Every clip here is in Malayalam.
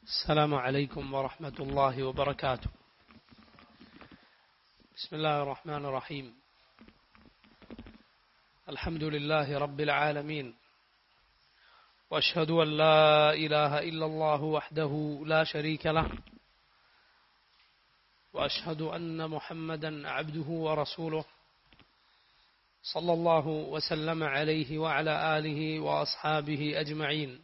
السلام عليكم ورحمة الله وبركاته بسم الله الرحمن الرحيم الحمد لله رب العالمين واشهد ان لا اله الا الله وحده لا شريك له واشهد ان محمدا عبده ورسوله صلى الله وسلم عليه وعلى اله واصحابه اجمعين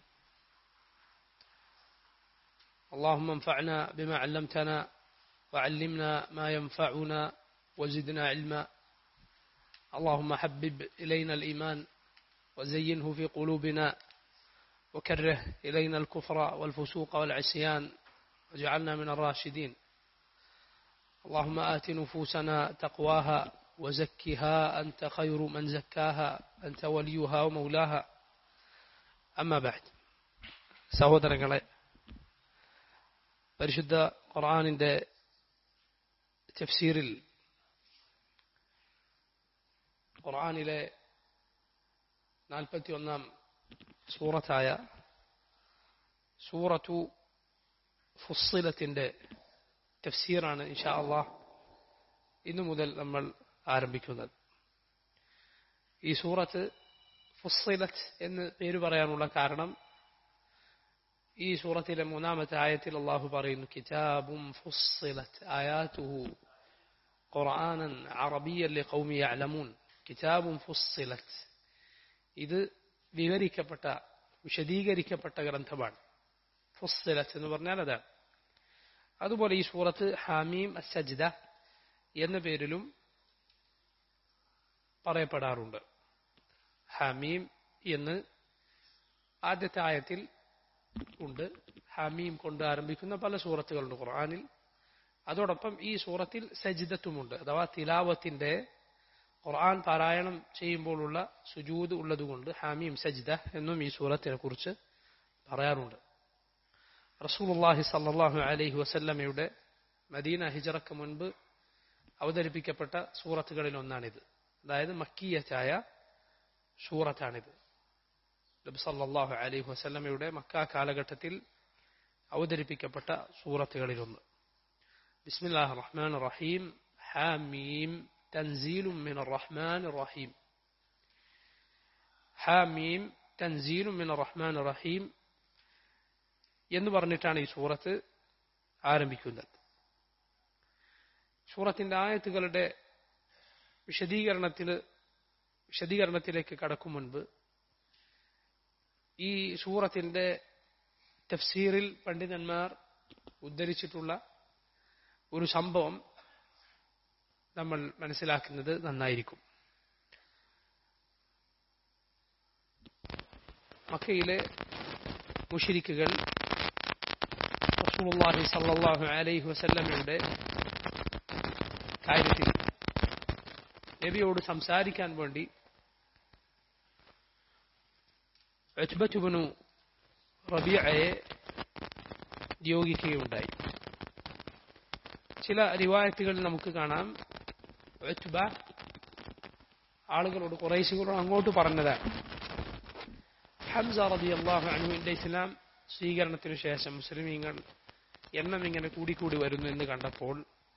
اللهم انفعنا بما علمتنا وعلمنا ما ينفعنا وزدنا علما اللهم حبب الينا الايمان وزينه في قلوبنا وكره الينا الكفر والفسوق والعصيان واجعلنا من الراشدين اللهم ات نفوسنا تقواها وزكها انت خير من زكاها انت وليها ومولاها اما بعد സഹോദരങ്ങളെ പരിശുദ്ധ ഖുർആാനിന്റെ തഫ്സീറിൽ ഖുർആാനിലെ നാൽപ്പത്തി ഒന്നാം സൂറത്തായ സൂറത്തു ഫുസ്സിലത്തിന്റെ തഫ്സീറാണ് ഇൻഷാ അള്ളാഹ് ഇന്നു മുതൽ നമ്മൾ ആരംഭിക്കുന്നത് ഈ സൂറത്ത് ഫുസ്സിലത്ത് എന്ന് പേര് പറയാനുള്ള കാരണം ഈ സൂറത്തിലെ മൂന്നാമത്തെ ആയത്തിൽ അള്ളാഹു പറയുന്നു കിതാബും ഫുസ്സിലത്ത് ആയാത്തുഹു ഖുർആനൻ അറബിയൻ ലിഖൗമി യഅലമൂൻ കിതാബും ഫുസ്സിലത്ത് ഇത് വിവരിക്കപ്പെട്ട വിശദീകരിക്കപ്പെട്ട ഗ്രന്ഥമാണ് ഫുസ്സിലത്ത് എന്ന് പറഞ്ഞാൽ അതാണ് അതുപോലെ ഈ സൂറത്ത് ഹാമീം അസജ്ദ എന്ന പേരിലും പറയപ്പെടാറുണ്ട് ഹാമീം എന്ന് ആദ്യത്തെ ആയത്തിൽ ഉണ്ട് ഹമീം കൊണ്ട് ആരംഭിക്കുന്ന പല സൂറത്തുകളുണ്ട് ഖുർആാനിൽ അതോടൊപ്പം ഈ സൂറത്തിൽ സജിദത്തുമുണ്ട് അഥവാ തിലാവത്തിന്റെ ഖുർആൻ പാരായണം ചെയ്യുമ്പോഴുള്ള സുജൂദ് ഉള്ളതുകൊണ്ട് ഹാമീം സജിദ എന്നും ഈ സൂറത്തിനെ കുറിച്ച് പറയാറുണ്ട് റസൂലുള്ളാഹി സല്ലല്ലാഹു അലൈഹി വസല്ലമയുടെ മദീന ഹിജറക്ക് മുൻപ് അവതരിപ്പിക്കപ്പെട്ട സൂറത്തുകളിൽ ഒന്നാണിത് അതായത് മക്കീയത്തായ സൂറത്താണിത് നബി സല്ലല്ലാഹു അലൈഹി വസല്ലമയുടെ മക്ക കാലഘട്ടത്തിൽ അവതരിപ്പിക്കപ്പെട്ട സൂറത്തുകളിലൊന്ന് ബിസ്മില്ലാഹിർ റഹ്മാനിർ റഹീം ഹാമീം തൻസീലും മിനർ റഹ്മാനിർ റഹീം ഹാമീം തൻസീലും മിനർ റഹ്മാനിർ റഹീം എന്ന് പറഞ്ഞിട്ടാണ് ഈ സൂറത്ത് ആരംഭിക്കുന്നത് സൂറത്തിന്റെ ആയത്തുകളുടെ വിശദീകരണത്തിൽ വിശദീകരണത്തിലേക്ക് കടക്കും മുൻപ് ഈ സൂറത്തിന്റെ തഫ്സീറിൽ പണ്ഡിതന്മാർ ഉദ്ധരിച്ചിട്ടുള്ള ഒരു സംഭവം നമ്മൾ മനസ്സിലാക്കുന്നത് നന്നായിരിക്കും മക്കയിലെ മുഷിരിക്കുകൾ റസൂലുള്ളാഹി സല്ലല്ലാഹു അലൈഹി വസല്ലമയുടെ കാര്യത്തിൽ നബിയോട് സംസാരിക്കാൻ വേണ്ടി ഉത്ബത്തുബനു റബിയയെ നിയോഗിക്കുകയുണ്ടായി ചില റിവായത്തുകളിൽ നമുക്ക് കാണാം ഉത്ബ ആളുകളോട് കുറേശുകളോട് അങ്ങോട്ട് പറഞ്ഞതാണ് ഹംസ റബി അള്ളാഹു അനുവിന്റെ ഇസ്ലാം സ്വീകരണത്തിനു ശേഷം മുസ്ലിമീങ്ങൾ എണ്ണം ഇങ്ങനെ കൂടിക്കൂടി വരുന്നു എന്ന് കണ്ടപ്പോൾ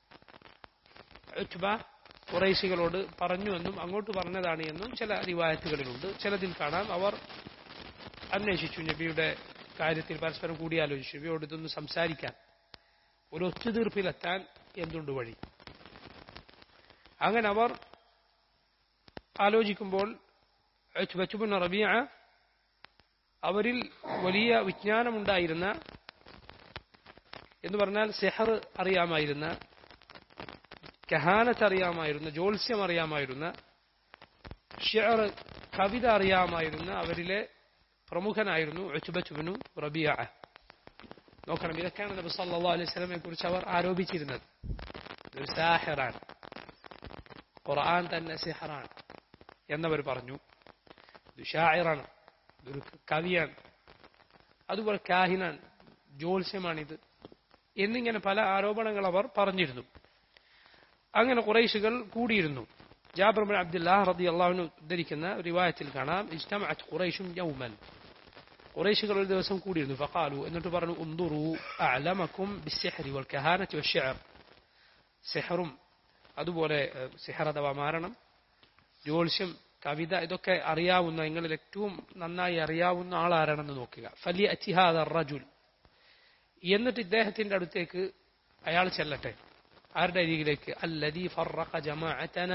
ഉത്ബ കുറേശികളോട് പറഞ്ഞുവെന്നും അങ്ങോട്ട് പറഞ്ഞതാണ് എന്നും ചില റിവായത്തുകളിലുണ്ട് ചിലതിൽ കാണാം അവർ അന്വേഷിച്ചു നബിയുടെ കാര്യത്തിൽ പരസ്പരം കൂടിയാലോചിച്ചു നബിയോട് ഇതൊന്ന് സംസാരിക്കാൻ ഒരു ഒത്തുതീർപ്പിലെത്താൻ എന്തുണ്ട് വഴി അങ്ങനെ അവർ ആലോചിക്കുമ്പോൾ ബച്ചുബിൻ റബിയ അവരിൽ വലിയ വിജ്ഞാനമുണ്ടായിരുന്ന എന്ന് പറഞ്ഞാൽ സെഹർ അറിയാമായിരുന്ന കഹാനത്ത് അറിയാമായിരുന്ന ജ്യോത്സ്യം അറിയാമായിരുന്ന ഷെയർ കവിത അറിയാമായിരുന്ന അവരിലെ പ്രമുഖനായിരുന്നു ഉച്ചുബച്ചുബിനു റബിയ നോക്കണം ഇതൊക്കെയാണ് നബി സല്ലാ അലൈഹി സ്വലമെ കുറിച്ച് അവർ ആരോപിച്ചിരുന്നത് ഒരു സാഹിറാണ് ഖുർആൻ തന്നെ സിഹറാണ് എന്നവർ പറഞ്ഞു ഇത് ഷായറാണ് ഇതൊരു കവിയാണ് അതുപോലെ കാഹിനാണ് ജ്യോത്സ്യമാണിത് എന്നിങ്ങനെ പല ആരോപണങ്ങൾ അവർ പറഞ്ഞിരുന്നു അങ്ങനെ കുറേശുകൾ കൂടിയിരുന്നു ജാബർ ബിൻ അബ്ദുല്ലാഹ് റതി അള്ളാഹുവിന് ഉദ്ധരിക്കുന്ന റിവായത്തിൽ കാണാം ഇജ്തമഅത് ഖുറൈഷും യൗമൻ കുറേശികൾ ഒരു ദിവസം കൂടിയിരുന്നു ഫഖാലു എന്നിട്ട് പറഞ്ഞു ഉന്തുറു അലമക്കും ബിസ്സിഹരി വൽ കഹാനത്തി വശ്ശിഅർ സിഹറും അതുപോലെ ഏഹ്, സിഹർ അഥവാ മാരണം ജ്യോത്സ്യം കവിത ഇതൊക്കെ അറിയാവുന്ന നിങ്ങളിൽ ഏറ്റവും നന്നായി അറിയാവുന്ന ആളാരാണെന്ന് നോക്കുക ഫലി അറ്റിഹാദ റജുൽ എന്നിട്ട് ഇദ്ദേഹത്തിന്റെ അടുത്തേക്ക് അയാൾ ചെല്ലട്ടെ ആരുടെ അരികിലേക്ക് അല്ലദീ ഫറഖ ജമാഅതന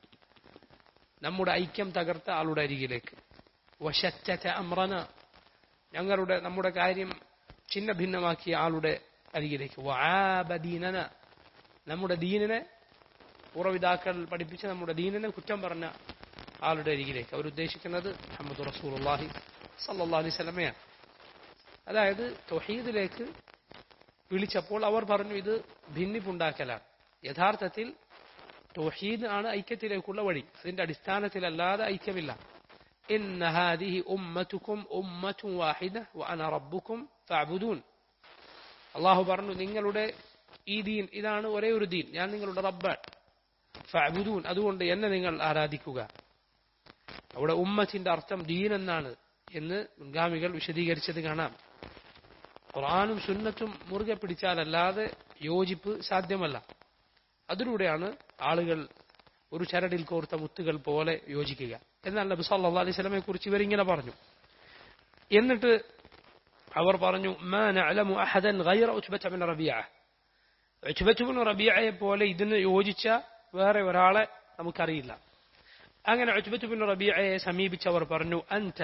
നമ്മുടെ ഐക്യം തകർത്ത ആളുടെ അരികിലേക്ക് വശറ്റ അമ്രന ഞങ്ങളുടെ നമ്മുടെ കാര്യം ചിന്ന ഭിന്നമാക്കിയ ആളുടെ അരികിലേക്ക് വആബദീനന നമ്മുടെ ദീനിനെ പൂർവ്വപിതാക്കൾ പഠിപ്പിച്ച നമ്മുടെ ദീനിനെ കുറ്റം പറഞ്ഞ ആളുടെ അരികിലേക്ക് അവർ ഉദ്ദേശിക്കുന്നത് മുഹമ്മദ് റസൂലുള്ളാഹി സല്ലല്ലാഹു അലൈഹി വസല്ലമയാണ് അതായത് തൊഹീദിലേക്ക് വിളിച്ചപ്പോൾ അവർ പറഞ്ഞു ഇത് ഭിന്നിപ്പുണ്ടാക്കലാണ് യഥാർത്ഥത്തിൽ തൊഹീദ് ആണ് ഐക്യത്തിലേക്കുള്ള വഴി അതിന്റെ അടിസ്ഥാനത്തിലല്ലാതെ ഐക്യമില്ല إن هذه أمتكم أمة واحدة وأنا ربكم فاعبدون അള്ളാഹു പറഞ്ഞു നിങ്ങളുടെ ഈ ദീൻ ഇതാണ് ഒരേ ഒരു ദീൻ ഞാൻ നിങ്ങളുടെ റബ്ബാണ് ഫഅബുദൂൻ അതുകൊണ്ട് എന്നെ നിങ്ങൾ ആരാധിക്കുക അവിടെ ഉമ്മത്തിന്റെ അർത്ഥം ദീൻ എന്നാണ് എന്ന് മുൻഗാമികൾ വിശദീകരിച്ചത് കാണാം ഖുർആാനും സുന്നത്തും മുറുകെ പിടിച്ചാലല്ലാതെ യോജിപ്പ് സാധ്യമല്ല അതിലൂടെയാണ് ആളുകൾ ഒരു ചരടിൽ കോർത്ത മുത്തുകൾ പോലെ യോജിക്കുക എന്നാൽ നബി സല്ലല്ലാഹു അലൈഹി വസല്ലമയെ കുറിച്ച് ഇവരിങ്ങനെ പറഞ്ഞു എന്നിട്ട് അവർ പറഞ്ഞു മാ നഅലമു അഹദൻ ഗൈറ ഉത്ബത ബിൻ റബീഅ ഉത്ബത ബിൻ റബീഅയെ പോലെ ഇതിന് യോജിച്ച വേറെ ഒരാളെ നമുക്കറിയില്ല അങ്ങനെ ഉത്ബത ബിൻ റബീഅയെ സമീപിച്ചവർ പറഞ്ഞു അൻത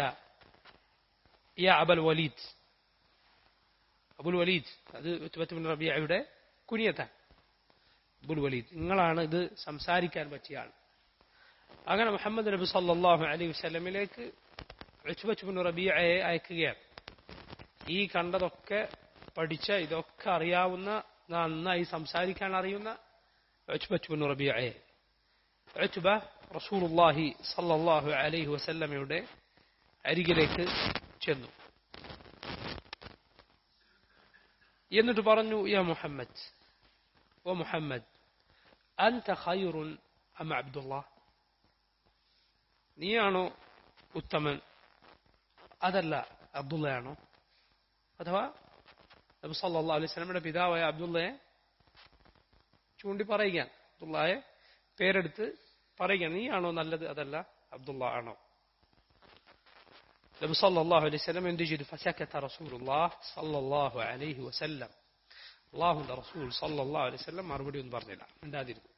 യാ അബൽ വലീദ് അബുൽ വലീദ് അത് ഉത്ബത ബിൻ റബീഅയുടെ കുനിയത്താണ് അബുൽ വലീദ് നിങ്ങളാണ് ഇത് സംസാരിക്കാൻ പറ്റിയ ആൾ അങ്ങനെ മുഹമ്മദ് നബി സല്ലല്ലാഹു അലൈഹി വസല്ലമിലേക്ക് ഉത്ബത ബിൻ റബീഅയെ അയക്കുകയാണ് ഈ കണ്ടതൊക്കെ പഠിച്ച ഇതൊക്കെ അറിയാവുന്ന നന്നായി സംസാരിക്കാൻ അറിയുന്ന ഉത്ബത്ത് ബിൻ റബീഅയെ ഉത്ബ റസൂലുള്ളാഹി സല്ലല്ലാഹു അലൈഹി വസല്ലമയുടെ അരികിലേക്ക് ചെന്നു എന്നിട്ട് പറഞ്ഞു യാ മുഹമ്മദ് ഓ മുഹമ്മദ് അൻത ഖൈറുൻ അം അബ്ദുല്ലാഹ് നീയാണോ ഉത്തമൻ അതല്ല അബ്ദുള്ളയാണോ അഥവാ നബി സല്ലല്ലാഹു അലൈഹി വസല്ലമയുടെ പിതാവായ അബ്ദുള്ളയെ ചൂണ്ടി പറയുകയാണ് അബ്ദുള്ളയെ പേരെടുത്ത് പറയുകയാണ് നീയാണോ നല്ലത് അതല്ല അബ്ദുള്ള ആണോ നബി സല്ലല്ലാഹു അലൈഹി വസല്ലം എന്ത് ചെയ്തു ഫസക്കത റസൂലുള്ളാഹ് സല്ലല്ലാഹു അലൈഹി വസല്ലം അള്ളാഹുന്റെ റസൂൽ സല്ലല്ലാഹു അലൈഹി വസല്ലം മറുപടി ഒന്നും പറഞ്ഞില്ല മിണ്ടാതിരുന്നു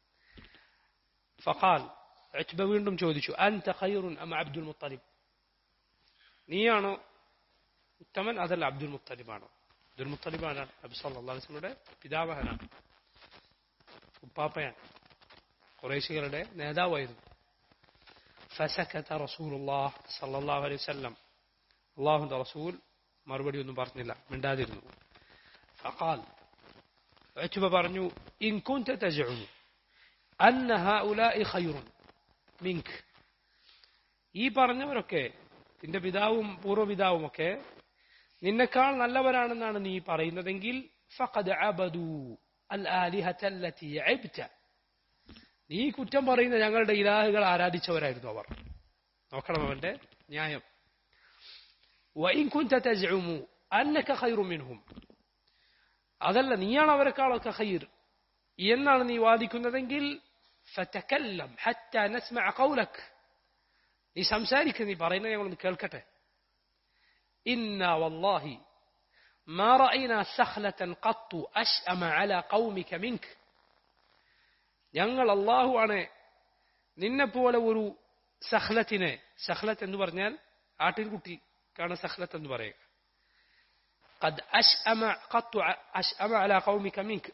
ഫഖാൽ ഉത്ബ വീണ്ടും ചോദിച്ചു അൻത ഖൈറുൻ അം അബ്ദുൽ മുത്തലിബ് നീയാണോ ഉത്തമൻ അതല്ല അബ്ദുൽ മുത്തലിബാണോ അബ്ദുൽ മുത്തലിബാണ് നബി സല്ലല്ലാഹു അലൈഹി വസല്ലമയുടെ പിതാമഹനാണ് ഉപ്പാപ്പയാണ് കുറേശികളുടെ നേതാവായിരുന്നു ഫസക്കത റസൂലുള്ളാഹ് സല്ലല്ലാഹു അലൈഹി വസല്ലം അള്ളാഹുന്റെ റസൂൽ മറുപടി ഒന്നും പറഞ്ഞില്ല മിണ്ടാതിരുന്നു ഫഖാൽ ഉത്ബ പറഞ്ഞു ഇൻ കുൻത തസ്ഉമു അന്ന ഹഉലാഇ ഖൈറുൻ മിൻക് ഈ പറഞ്ഞവരൊക്കെ നിന്റെ പിതാവും പൂർവ്വപിതാവും ഒക്കെ നിന്നെക്കാൾ നല്ലവരാണെന്നാണ് നീ പറയുന്നതെങ്കിൽ ഫഖദ് അബദു അൽ ആലിഹത അല്ലതി അബ്ത നീ കുറ്റം പറയുന്ന ഞങ്ങളുടെ ഇലാഹുകൾ ആരാധിച്ചവരായിരുന്നു അവർ നോക്കണം അവന്റെ ന്യായം വഇൻ കുൻത തസ്ഉമു അന്നക ഖൈറു മിൻഹും അതല്ല നീയാണ് അവരെക്കാളൊക്കെ ഖൈർ എന്നാണ് നീ വാദിക്കുന്നതെങ്കിൽ ഫതകല്ലം ഹത്ത നസ്മഅ ഖൗലക് നീ സംസാരിക്കുക നീ പറയുന്നത് ഞങ്ങളൊന്ന് കേൾക്കട്ടെ ഇന്ന വല്ലാഹി ما رأينا سخلة قط أشأم على قومك منك ഞങ്ങൾ അള്ളാഹു ആണ് നിന്നെപ്പോലെ ഒരു സഹ്ലത്തിനെ സഹ്ലത്ത് എന്ന് പറഞ്ഞാൽ ആട്ടിൻകുട്ടിക്കാണ് സഹ്ലത്ത് എന്ന് പറയുക قد أشأم قط أشأم على قومك منك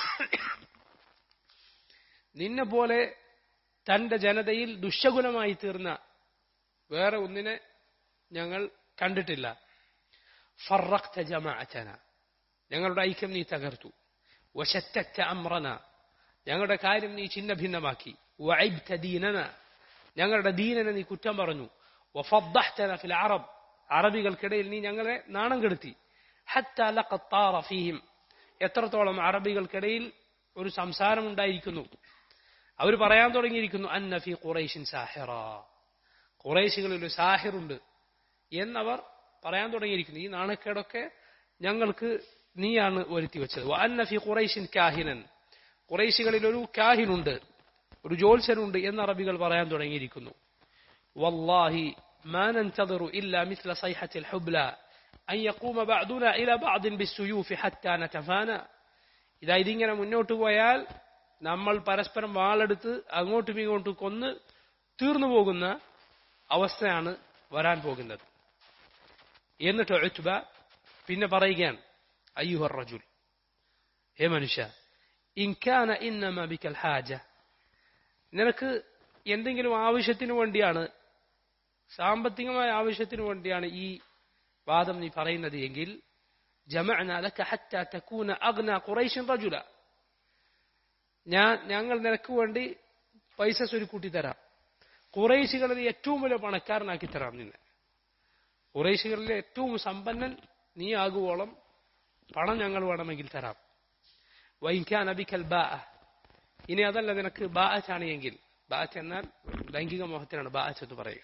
നിന്നെ പോലെ തന്റെ ജനതയിൽ ദുശഗുണമായി തീർന്ന വേറെ ഒന്നിനെ ഞങ്ങൾ കണ്ടിട്ടില്ല ഫറഖ്ത ജമാഅതന ഞങ്ങളുടെ ഐക്യം നീ തകർത്തു വശത്തക്ത അമ്രന ഞങ്ങളുടെ കാര്യം നീ ചിന്ന ഭിന്നമാക്കി വഅബ്ത ദീനന ഞങ്ങളുടെ ദീനനെ നീ കുറ്റം പറഞ്ഞു വഫദ്ദഹ്തന ഫിൽ അറബ് അറബികൾക്കിടയിൽ നീ ഞങ്ങളെ നാണം കെടുത്തി ഹത്ത ലഖത് താറ ഫീഹിം എത്രത്തോളം അറബികൾക്കിടയിൽ ഒരു സംസാരം ഉണ്ടായിരിക്കുന്നു അവർ പറയാൻ തുടങ്ങിയിരിക്കുന്നു അന്ന ഫി ഖുറൈഷിൻ സാഹിറ ഖുറൈശികളിൽ ഒരു സാഹിറുണ്ട് എന്നവർ പറയാൻ തുടങ്ങിയിരിക്കുന്നു ഈ നാണക്കേടൊക്കെ ഞങ്ങൾക്ക് നീയാണ് വരുത്തി വെച്ചത് വഅന്ന ഫി ഖുറൈശിൻ കാഹിനൻ ഖുറൈശികളിൽ ഒരു കാഹിനുണ്ട് ഒരു ജോത്സ്യനുണ്ട് എന്ന് അറബികൾ പറയാൻ തുടങ്ങിയിരിക്കുന്നു വല്ലാഹി ما ننتظر إلا مثل صيحة الحبلى أن يقوم بعضنا إلى بعض بالسيوف حتى نتفانى ഇതാ ഇതിങ്ങനെ മുന്നോട്ട് പോയാൽ നമ്മൾ പരസ്പരം വാളെടുത്ത് അങ്ങോട്ടും ഇങ്ങോട്ടും കൊന്ന് തീർന്നു പോകുന്ന അവസ്ഥയാണ് വരാൻ പോകുന്നത് എന്നിട്ട് ഉത്ബ പിന്നെ പറയുകയാണ് അയ്യുഹർ റജുൽ ഹേ മനുഷ്യ ഇൻകാന ഇന്നമ ബിക്കൽ ഹാജ നിനക്ക് എന്തെങ്കിലും ആവശ്യത്തിന് വേണ്ടിയാണ് സാമ്പത്തികമായ ആവശ്യത്തിന് വേണ്ടിയാണ് ഈ വാദം നീ പറയുന്നത് എങ്കിൽ ജമഅന ലക ഹത്ത തകൂന അഗ്ന ഖുറൈശിൻ റജുല ഞാൻ ഞങ്ങൾ നിനക്ക് വേണ്ടി പൈസ സ്വരുക്കൂട്ടി തരാം ഖുറൈശികളിൽ ഏറ്റവും വലിയ പണക്കാരനാക്കി തരാം നിന്നെ ഖുറൈശികളിലെ ഏറ്റവും സമ്പന്നൻ നീ ആകുവോളം പണം ഞങ്ങൾ വേണമെങ്കിൽ തരാം വൈക്കാൻ അബിക്കൽ ബാ ഇനി അതല്ല നിനക്ക് ബാഅറ്റാണ് എങ്കിൽ ബാഅത്ത് എന്നാൽ ലൈംഗിക മോഹത്തിനാണ് ബാഅത്ത് എന്ന് പറയുക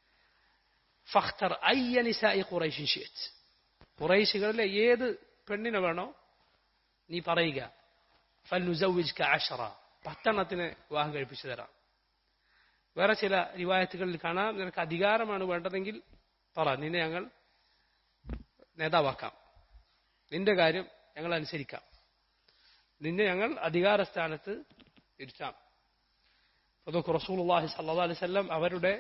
ഫഖ്തർ അയ്യ നിസായി ഖുറൈശിൻ ഷിഅത്ത് ഖുറൈശികളിലെ ഏത് പെണ്ണിനെ വേണോ നീ പറയുക ഫൽനുസൗവിജ്ക അഷറ പത്തെണ്ണത്തിന് വിവാഹം കഴിപ്പിച്ചു തരാം വേറെ ചില റിവായത്തുകളിൽ കാണാം നിനക്ക് അധികാരമാണ് വേണ്ടതെങ്കിൽ പറ നിന്നെ ഞങ്ങൾ നേതാവാക്കാം നിന്റെ കാര്യം ഞങ്ങൾ അനുസരിക്കാം നിന്നെ ഞങ്ങൾ അധികാര സ്ഥാനത്ത് ഇരുത്താം അതൊക്കെ റസൂലുള്ളാഹി സല്ലല്ലാഹു അലൈഹി വസല്ലം അവരുടെ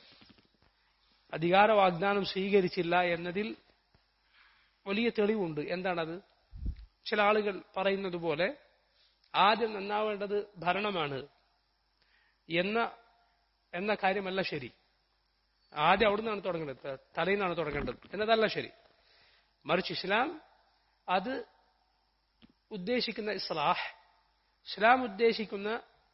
അധികാര വാഗ്ദാനം സ്വീകരിച്ചില്ല എന്നതിൽ വലിയ തെളിവുണ്ട് എന്താണത് ചില ആളുകൾ പറയുന്നത് പോലെ ആദ്യം നന്നാവേണ്ടത് ഭരണമാണ് എന്ന എന്ന കാര്യമല്ല ശരി ആദ്യം അവിടെ നിന്നാണ് തുടങ്ങേണ്ടത് തലയിൽ നിന്നാണ് തുടങ്ങേണ്ടത് എന്നതല്ല ശരി മറിച്ച് ഇസ്ലാം അത് ഉദ്ദേശിക്കുന്ന ഇസ്ലാഹ് ഇസ്ലാം ഉദ്ദേശിക്കുന്ന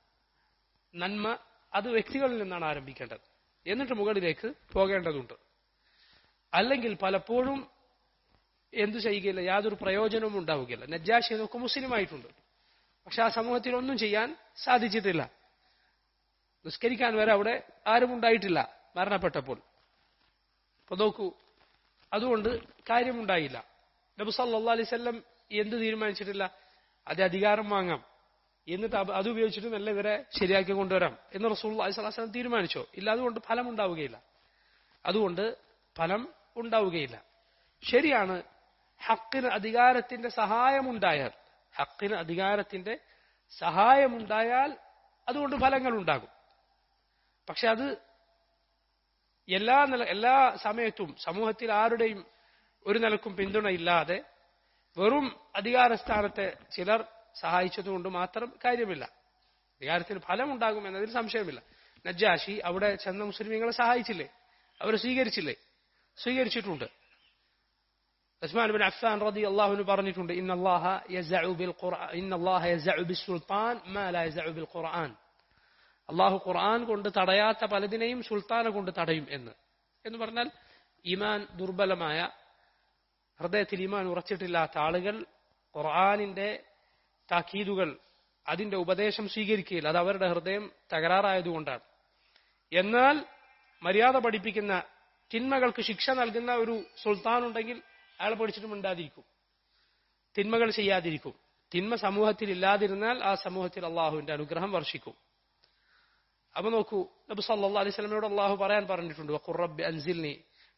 നന്മ അത് വ്യക്തികളിൽ നിന്നാണ് ആരംഭിക്കേണ്ടത് എന്നിട്ട് മുകളിലേക്ക് പോകേണ്ടതുണ്ട് അല്ലെങ്കിൽ പലപ്പോഴും എന്തു ചെയ്യുകയില്ല യാതൊരു പ്രയോജനവും ഉണ്ടാവുകയില്ല നജ്ജാഷി എന്നൊക്കെ മുസ്ലിം ആയിട്ടുണ്ട് പക്ഷെ ആ സമൂഹത്തിൽ ഒന്നും ചെയ്യാൻ സാധിച്ചിട്ടില്ല നിസ്കരിക്കാൻ വരെ അവിടെ ആരും ഉണ്ടായിട്ടില്ല മരണപ്പെട്ടപ്പോൾ അപ്പൊ നോക്കൂ അതുകൊണ്ട് കാര്യമുണ്ടായില്ല നബു സല്ലാ അലൈവല്ലം എന്ത് തീരുമാനിച്ചിട്ടില്ല അത് അധികാരം വാങ്ങാം എന്നിട്ട് അത് ഉപയോഗിച്ചിട്ട് നല്ല ഇവരെ ശരിയാക്കി കൊണ്ടുവരാം എന്ന് റസൂൽ അലൈഹിസ്ലാം തീരുമാനിച്ചോ ഇല്ല അതുകൊണ്ട് ഫലം ഉണ്ടാവുകയില്ല അതുകൊണ്ട് ഫലം ഉണ്ടാവുകയില്ല ശരിയാണ് ഹക്കിന് അധികാരത്തിന്റെ സഹായമുണ്ടായാൽ ഹക്കിന് അധികാരത്തിന്റെ സഹായമുണ്ടായാൽ അതുകൊണ്ട് ഫലങ്ങൾ ഉണ്ടാകും പക്ഷെ അത് എല്ലാ നില എല്ലാ സമയത്തും സമൂഹത്തിൽ ആരുടെയും ഒരു നിലക്കും പിന്തുണയില്ലാതെ വെറും അധികാരസ്ഥാനത്തെ ചിലർ സഹായിച്ചതുകൊണ്ട് മാത്രം കാര്യമില്ല അധികാരത്തിന് ഫലമുണ്ടാകും എന്നതിൽ സംശയമില്ല നജ്ജാഷി അവിടെ ചെന്ന മുസ്ലിമീങ്ങളെ സഹായിച്ചില്ലേ അവരെ സ്വീകരിച്ചില്ലേ സ്വീകരിച്ചിട്ടുണ്ട് ഉസ്മാൻ ബിൻ അഫ്ഫാൻ റതി അള്ളാഹുവിന് പറഞ്ഞിട്ടുണ്ട് ഇന്നല്ലാഹ യസഉ ബിൽ ഖുർആൻ ഇന്നല്ലാഹ യസഉ ബിൽ സുൽത്താൻ മാ ലാ യസഉ ബിൽ ഖുർആൻ അള്ളാഹു ഖുർആൻ കൊണ്ട് തടയാത്ത പലതിനെയും സുൽത്താനെ കൊണ്ട് തടയും എന്ന് എന്ന് പറഞ്ഞാൽ ഈമാൻ ദുർബലമായ ഹൃദയത്തിൽ ഈമാൻ ഉറച്ചിട്ടില്ലാത്ത ആളുകൾ ഖുർആാനിന്റെ താക്കീതുകൾ അതിന്റെ ഉപദേശം സ്വീകരിക്കുകയില്ല അത് അവരുടെ ഹൃദയം തകരാറായതുകൊണ്ടാണ് എന്നാൽ മര്യാദ പഠിപ്പിക്കുന്ന തിന്മകൾക്ക് ശിക്ഷ നൽകുന്ന ഒരു സുൽത്താൻ ഉണ്ടെങ്കിൽ അയാളെ പഠിച്ചിട്ടും ഉണ്ടാതിരിക്കും തിന്മകൾ ചെയ്യാതിരിക്കും തിന്മ സമൂഹത്തിൽ ഇല്ലാതിരുന്നാൽ ആ സമൂഹത്തിൽ അള്ളാഹുവിന്റെ അനുഗ്രഹം വർഷിക്കും അപ്പൊ നോക്കൂ നബി സല്ലല്ലാഹു അലൈഹി വസല്ലമയോട് അള്ളാഹു പറയാൻ പറഞ്ഞിട്ടുണ്ട് വഖുർ റബ്ബി അൻസിൽനി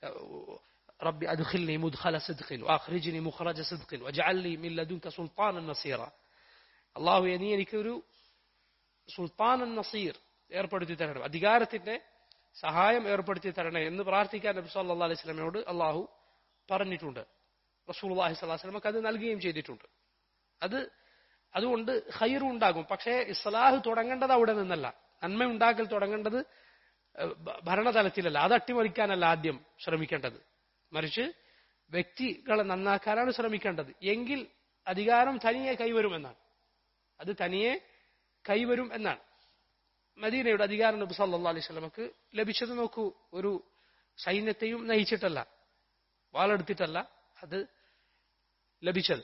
റബ്ബി അദ്ഖിൽനി മുദ്ഖല സിദ്ഖിൻ വഅഖ്രിജ്നി മുഖ്റജ സിദ്ഖിൻ വജഅൽനി മിൻ ലദുൻക സുൽത്താനൻ നസീറ അള്ളാഹു നീ എനിക്കൊരു സുൽത്താനൻ നസീർ ഏർപ്പെടുത്തി തരണം അധികാരത്തിന്റെ സഹായം ഏർപ്പെടുത്തി തരണേ എന്ന് പ്രാർത്ഥിക്കാൻ നബി സല്ലല്ലാഹു അലൈഹി വസല്ലമയോട് അള്ളാഹു പറഞ്ഞിട്ടുണ്ട് റസൂലുള്ളാഹി സ്വല്ലല്ലാഹു അലൈഹി വസല്ലമക്ക് അത് നൽകുകയും ചെയ്തിട്ടുണ്ട് അത് അതുകൊണ്ട് ഖൈർ ഉണ്ടാകും പക്ഷേ ഇസ്ലാഹ് തുടങ്ങേണ്ടത് അവിടെ നിന്നല്ല നന്മ ഉണ്ടാക്കൽ തുടങ്ങേണ്ടത് ഭരണതലത്തിലല്ല അത് അട്ടിമറിക്കാനല്ല ആദ്യം ശ്രമിക്കേണ്ടത് മറിച്ച് വ്യക്തികളെ നന്നാക്കാനാണ് ശ്രമിക്കേണ്ടത് എങ്കിൽ അധികാരം തനിയെ കൈവരുമെന്നാണ് അത് തനിയെ കൈവരും എന്നാണ് മദീനയുടെ അധികാരം നബി സല്ലല്ലാഹു അലൈഹി വസല്ലമക്ക് ലഭിച്ചത് നോക്കൂ ഒരു സൈന്യത്തെയും നയിച്ചിട്ടല്ല വാളെടുത്തിട്ടല്ല അത് ലഭിച്ചത്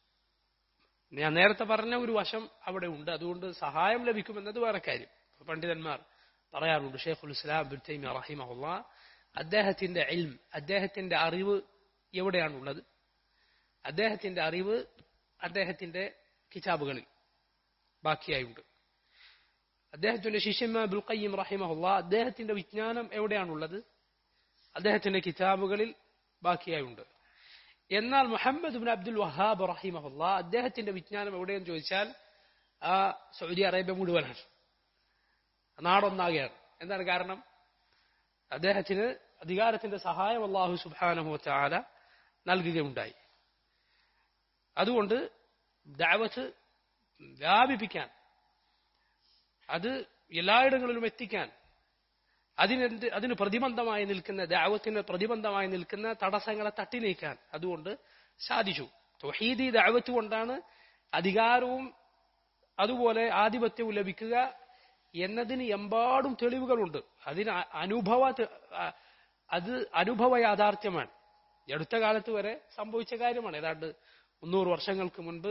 ഞാൻ നേരത്തെ പറഞ്ഞ ഒരു വശം അവിടെ ഉണ്ട് അതുകൊണ്ട് സഹായം ലഭിക്കുമെന്നത് വേറെ കാര്യം പണ്ഡിതന്മാർ പറയാറുണ്ട് ഷെയ്ഖുൽ ഇസ്ലാം ബിൻ തൈമിയ റഹിമഹുല്ല അദ്ദേഹത്തിന്റെ ഇൽം അദ്ദേഹത്തിന്റെ അറിവ് എവിടെയാണുള്ളത് അദ്ദേഹത്തിന്റെ അറിവ് അദ്ദേഹത്തിന്റെ കിതാബുകളിൽ ബാക്കിയായുണ്ട് അദ്ദേഹത്തിന്റെ ശിഷ്യന്മാർ ബുൽ ഖയ്യിം റഹിമഹുല്ല അദ്ദേഹത്തിന്റെ വിജ്ഞാനം എവിടെയാണുള്ളത് അദ്ദേഹത്തിന്റെ കിതാബുകളിൽ ബാക്കിയായുണ്ട് എന്നാൽ മുഹമ്മദ് ബിൻ അബ്ദുൽ വഹാബ് റഹിമഹുല്ല അദ്ദേഹത്തിന്റെ വിജ്ഞാനം എവിടെയെന്ന് ചോദിച്ചാൽ ആ സൗദി അറേബ്യ മുഴുവനാണ് നാടൊന്നാകെയാണ് എന്താണ് കാരണം അദ്ദേഹത്തിന് അധികാരത്തിന്റെ സഹായം അള്ളാഹു സുബാനഹു ചാല നൽകുകയുണ്ടായി അതുകൊണ്ട് ദാവത്ത് വ്യാപിപ്പിക്കാൻ അത് എല്ലായിടങ്ങളിലും എത്തിക്കാൻ അതിനെന്ത് അതിന് പ്രതിബന്ധമായി നിൽക്കുന്ന ദാവത്തിന് പ്രതിബന്ധമായി നിൽക്കുന്ന തടസ്സങ്ങളെ തട്ടി നീക്കാൻ അതുകൊണ്ട് സാധിച്ചു തൊഹീദി ദാവത്ത് കൊണ്ടാണ് അധികാരവും അതുപോലെ ആധിപത്യവും ലഭിക്കുക എന്നതിന് എമ്പാടും തെളിവുകളുണ്ട് അതിന് അനുഭവ അത് അനുഭവ യാഥാർത്ഥ്യമാണ് ഈ അടുത്ത കാലത്ത് വരെ സംഭവിച്ച കാര്യമാണ് ഏതാണ്ട് മുന്നൂറ് വർഷങ്ങൾക്ക് മുൻപ്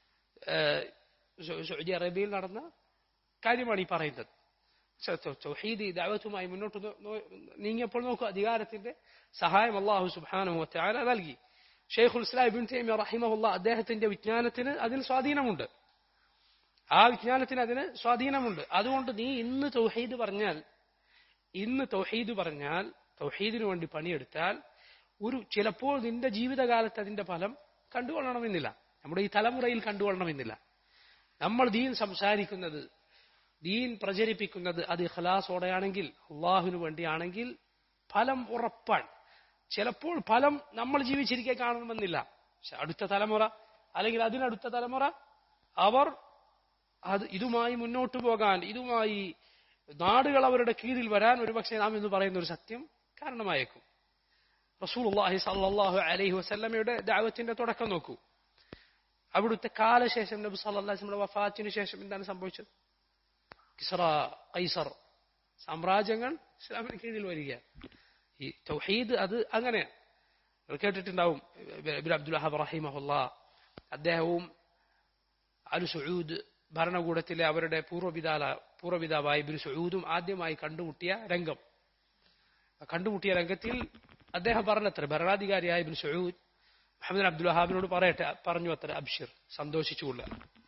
സൗദി അറേബ്യയിൽ നടന്ന കാര്യമാണ് ഈ പറയുന്നത് ചൗഹീദി ദാവത്തുമായി മുന്നോട്ട് നീങ്ങിയപ്പോൾ നോക്കൂ അധികാരത്തിന്റെ സഹായം അള്ളാഹു സുബാനു ആല നൽകി ഷെയ്ഖുൽ ഇസ്ലാം ഇബിൻ തൈമിയ റഹിമഹുല്ല അദ്ദേഹത്തിന്റെ വിജ്ഞാനത്തിന് അതിൽ സ്വാധീനമുണ്ട് ആ വിജ്ഞാനത്തിന് അതിന് സ്വാധീനമുണ്ട് അതുകൊണ്ട് നീ ഇന്ന് തൗഹീദ് പറഞ്ഞാൽ ഇന്ന് തൗഹീദ് പറഞ്ഞാൽ തൗഹീദിനു വേണ്ടി പണിയെടുത്താൽ ഒരു ചിലപ്പോൾ നിന്റെ ജീവിതകാലത്ത് അതിന്റെ ഫലം കണ്ടുകൊള്ളണമെന്നില്ല നമ്മുടെ ഈ തലമുറയിൽ കണ്ടുകൊള്ളണമെന്നില്ല നമ്മൾ ദീൻ സംസാരിക്കുന്നത് ദീൻ പ്രചരിപ്പിക്കുന്നത് അത് ഇഖ്ലാസോടെയാണെങ്കിൽ അള്ളാഹുവിന് വേണ്ടിയാണെങ്കിൽ ഫലം ഉറപ്പാണ് ചിലപ്പോൾ ഫലം നമ്മൾ ജീവിച്ചിരിക്കെ കാണണമെന്നില്ല പക്ഷെ അടുത്ത തലമുറ അല്ലെങ്കിൽ അതിനടുത്ത തലമുറ അവർ അത് ഇതുമായി മുന്നോട്ട് പോകാൻ ഇതുമായി നാടുകൾ അവരുടെ കീഴിൽ വരാൻ ഒരുപക്ഷെ നാം എന്ന് പറയുന്ന ഒരു സത്യം കാരണമായേക്കും റസൂലുള്ളാഹി സല്ലല്ലാഹു അലൈഹി വസല്ലമയുടെ ദഅവത്തിന്റെ തുടക്കം നോക്കൂ അവിടുത്തെ കാലശേഷം നബി സല്ലല്ലാഹു അലൈഹി വസല്ലമയുടെ വഫാത്തിന് ശേഷം എന്താണ് സംഭവിച്ചത് കിസ്റ കൈസർ സാമ്രാജ്യങ്ങൾ ഇസ്ലാമിന് കീഴിൽ വരിക ഈ തൗഹീദ് അത് അങ്ങനെയാണ് നിങ്ങൾ കേട്ടിട്ടുണ്ടാവും ഇബ്ൻ അബ്ദുൽ വഹാബ് റഹിമഹുല്ല അദ്ദേഹവും അലു സഊദ് ഭരണകൂടത്തിലെ അവരുടെ പൂർവ്വപിതാല പൂർവ്വപിതാവായ ഇബ്നു സഊദും ആദ്യമായി കണ്ടുമുട്ടിയ രംഗം കണ്ടുമുട്ടിയ രംഗത്തിൽ അദ്ദേഹം പറഞ്ഞത്ര ഭരണാധികാരിയായ ഇബ്നു സഊദ് മുഹമ്മദ് അബ്ദുൽ വഹാബിനോട് പറയട്ടെ പറഞ്ഞു അത്ര അബ്ഷിർ സന്തോഷിച്ചുകൊള്ളുക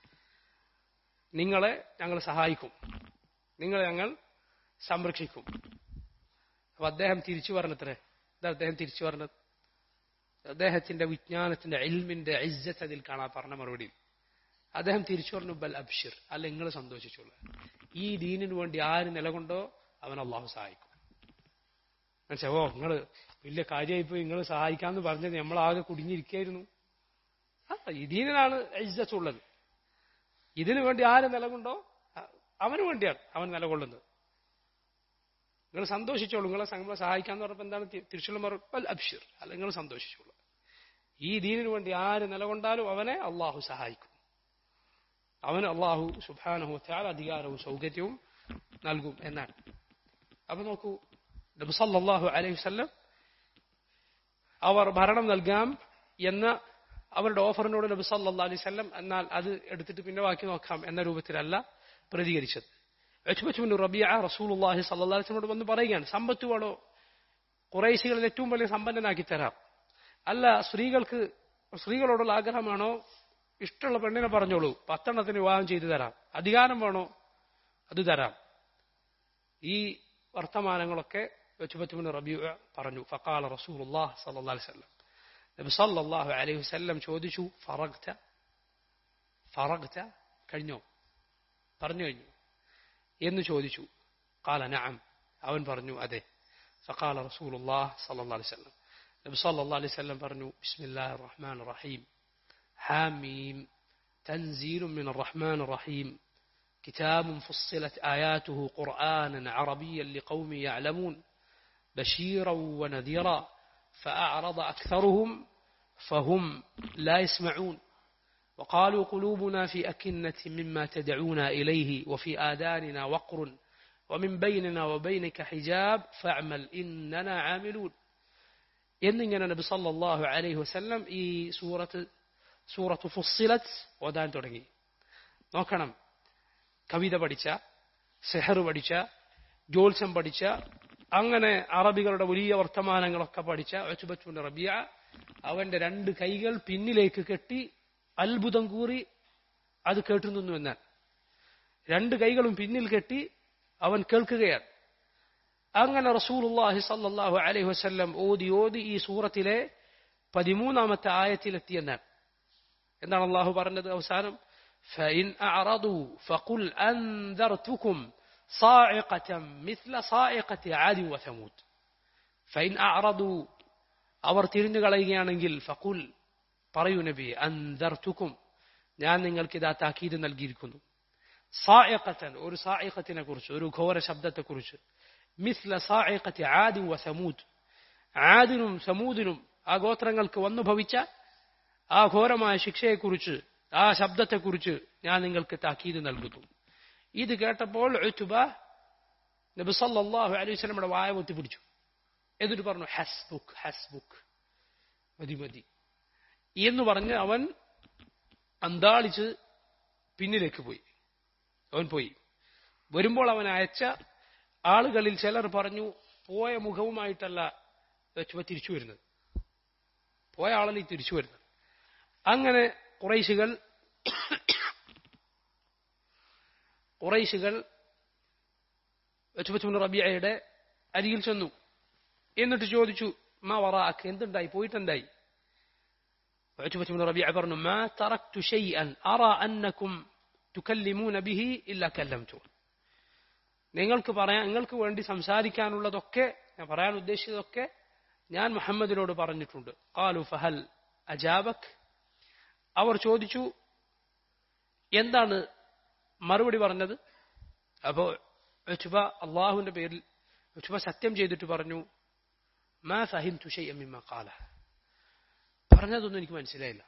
നിങ്ങളെ ഞങ്ങൾ സഹായിക്കും നിങ്ങളെ ഞങ്ങൾ സംരക്ഷിക്കും അപ്പൊ അദ്ദേഹം തിരിച്ചു പറഞ്ഞത്രേ എന്താ അദ്ദേഹം തിരിച്ചു പറഞ്ഞത് അദ്ദേഹത്തിന്റെ വിജ്ഞാനത്തിന്റെ ഇൽമിന്റെ ഇജ്ജത്ത് അതിൽ കാണാൻ പറഞ്ഞ മറുപടി അദ്ദേഹം തിരിച്ചു പറഞ്ഞു ബൽ അബ്ഷിർ അല്ല നിങ്ങൾ സന്തോഷിച്ചോളൂ ഈ ദീനിനു വേണ്ടി ആര് നിലകൊണ്ടോ അവൻ അള്ളാഹു സഹായിക്കും മനസ്സിലാ ഓ നിങ്ങൾ വലിയ കാര്യമായിപ്പോയി നിങ്ങൾ സഹായിക്കാന്ന് പറഞ്ഞത് നമ്മളാകെ കുടുങ്ങിയിരിക്കായിരുന്നു ആ ഈ ദീനിനാണ് ഇജ്ജത്ത് ഉള്ളത് ഇതിനു വേണ്ടി ആര് നിലകൊണ്ടോ അവന് വേണ്ടിയാണ് അവൻ നിലകൊള്ളുന്നത് നിങ്ങൾ സന്തോഷിച്ചോളൂ നിങ്ങളെ നമ്മളെ സഹായിക്കാന്ന് പറഞ്ഞപ്പോൾ എന്താണ് തിരിച്ചുള്ള മറുപടി അബ്ഷിർ അല്ല നിങ്ങൾ സന്തോഷിച്ചോളൂ ഈ ദീനിനു വേണ്ടി ആര് നിലകൊണ്ടാലും അവനെ അള്ളാഹു സഹായിക്കും അവന് അള്ളാഹു സുബാനഹുത്താൽ അധികാരവും സൗകര്യവും നൽകും എന്നാണ് അപ്പൊ നോക്കൂ നബിസല്ലാഹു അലൈഹി വല്ലം അവർ ഭരണം നൽകാം എന്ന അവരുടെ ഓഫറിനോട് നബി സല്ലാ അലൈഹി വല്ലം എന്നാൽ അത് എടുത്തിട്ട് പിന്നെ ബാക്കി നോക്കാം എന്ന രൂപത്തിലല്ല പ്രതികരിച്ചത് അച്ചുബച്ചുബിൻ റബിയ റസൂലുള്ളാഹി സല്ലല്ലാഹു അലൈഹി വസല്ലമയോട് വന്ന് പറയുകയാണ് സമ്പത്ത് വേണോ കുറേശികളിൽ ഏറ്റവും വലിയ സമ്പന്നനാക്കി തരാം അല്ല സ്ത്രീകൾക്ക് സ്ത്രീകളോടുള്ള ആഗ്രഹമാണോ ഇഷ്ടമുള്ള പെണ്ണിനെ പറഞ്ഞോളൂ പത്തെണ്ണത്തിന് വിവാഹം ചെയ്തു തരാം അധികാരം വേണോ അത് തരാം ഈ വർത്തമാനങ്ങളൊക്കെ വെച്ചുബത്തുബിൻ റബിയ പറഞ്ഞു ഫക്കാല റസൂലുള്ളാഹ് സല്ലല്ലാഹു അലൈഹി വസല്ലം നബി സല്ലല്ലാഹു അലൈഹി വസല്ലം ചോദിച്ചു ഫറഗ്ത ഫറഗ്ത കഴിഞ്ഞോ പറഞ്ഞു കഴിഞ്ഞു എന്ന് ചോദിച്ചു കാല നഅം അവൻ പറഞ്ഞു അതെ ഫഖാല റസൂലുള്ളാഹ് സല്ലല്ലാഹു അലൈഹി വസല്ലം നബി സല്ലല്ലാഹു അലൈഹി വസല്ലം പറഞ്ഞു ബിസ്മില്ലാഹിർ റഹ്മാനിർ റഹീം حاميم تنزيل من الرحمن الرحيم كتاب فصلت آياته قرآنا عربيا لقوم يعلمون بشيرا ونذيرا فأعرض أكثرهم فهم لا يسمعون وقالوا قلوبنا في أكنة مما تدعونا إليه وفي آذاننا وقر ومن بيننا وبينك حجاب فاعمل إننا عاملون എന്നിങ്ങനെ നബി സല്ലല്ലാഹു അലൈഹി വസല്ലം ഈ സൂറത്ത് സൂറത്ത് ഫുസ്സിലത്ത് ഓതാൻ തുടങ്ങി നോക്കണം കവിത പഠിച്ച സെഹർ പഠിച്ച ജ്യോത്സ്യം പഠിച്ച അങ്ങനെ അറബികളുടെ വലിയ വർത്തമാനങ്ങളൊക്കെ പഠിച്ച ഒച്ചുബച്ചുണ്ട് റബിയ അവന്റെ രണ്ട് കൈകൾ പിന്നിലേക്ക് കെട്ടി അത്ഭുതം കൂറി അത് കേട്ടു നിന്നു എന്നാൽ രണ്ട് കൈകളും പിന്നിൽ കെട്ടി അവൻ കേൾക്കുകയാണ് അങ്ങനെ റസൂലുള്ളാഹി സല്ലല്ലാഹു അലൈഹി വസല്ലം ഓതി ഓതി ഈ സൂറത്തിലെ പതിമൂന്നാമത്തെ ആയത്തിലെത്തിയെന്നാണ് എന്താണ് അള്ളാഹു പറഞ്ഞത് അവസാനം فإن أعرضوا فقل أنذرتكم صاعقة مثل صاعقة عاد وثمود فإن أعرضوا അവർ തിരിഞ്ഞു കളയുകയാണെങ്കിൽ ഫക്കുൽ പറയൂ നബി അന്തർത്തുക്കും ഞാൻ നിങ്ങൾക്ക് ഇതാ താക്കീത് നൽകിയിരിക്കുന്നു സായക്കത്തൻ ഒരു സായക്കത്തിനെ കുറിച്ച് ഒരു ഘോര ശബ്ദത്തെക്കുറിച്ച് മിസ്ല സായക്കത്തി ആദി വ സമൂദ് ആദിനും സമൂദിനും ആ ഗോത്രങ്ങൾക്ക് വന്നു ഭവിച്ച ആ ഘോരമായ ശിക്ഷയെക്കുറിച്ച് ആ ശബ്ദത്തെക്കുറിച്ച് ഞാൻ നിങ്ങൾക്ക് താക്കീത് നൽകുന്നു ഇത് കേട്ടപ്പോൾ ഉത്തുബ നബി സല്ലല്ലാഹു അലൈഹി വസല്ലമയുടെ വായ പൊത്തി പിടിച്ചു എന്നിട്ട് പറഞ്ഞു ഹസ്ബുക്ക് ഹസ്ബുക്ക് മതി മതി എന്ന് പറഞ്ഞ് അവൻ അന്താളിച്ച് പിന്നിലേക്ക് പോയി അവൻ പോയി വരുമ്പോൾ അവൻ അയച്ച ആളുകളിൽ ചിലർ പറഞ്ഞു പോയ മുഖവുമായിട്ടല്ല ചുവ തിരിച്ചു വരുന്നത് പോയ ആളല്ല ഈ തിരിച്ചു വരുന്നത് അങ്ങനെ കുറൈശികൾ കുറൈശികൾ ചുവച്ചുമുൻ റബിയയുടെ അരികിൽ ചെന്നു എന്നിട്ട് ചോദിച്ചു മാ വറാക്ക് എന്തുണ്ടായി പോയിട്ടെന്തായി ചുവച്ചുമുൻ റബിയ പറഞ്ഞു മാ തറക്തു ഷൈഅൻ അറ അന്നക്കും തുക്കല്ലിമൂന ബിഹി ഇല്ല കല്ലംതു നിങ്ങൾക്ക് പറയാൻ നിങ്ങൾക്ക് വേണ്ടി സംസാരിക്കാനുള്ളതൊക്കെ ഞാൻ പറയാൻ ഉദ്ദേശിച്ചതൊക്കെ ഞാൻ മുഹമ്മദിനോട് പറഞ്ഞിട്ടുണ്ട് ഖാലു ഫഹൽ അജാബക് അവർ ചോദിച്ചു എന്താണ് മറുപടി പറഞ്ഞത് അപ്പോ ഉച്ചുബ അള്ളാഹുവിന്റെ പേരിൽ ഉച്ചുബ സത്യം ചെയ്തിട്ട് പറഞ്ഞു മാ ഫഹിം തുഷയ്യമ്മിമ്മ കാല പറഞ്ഞതൊന്നും എനിക്ക് മനസ്സിലായില്ല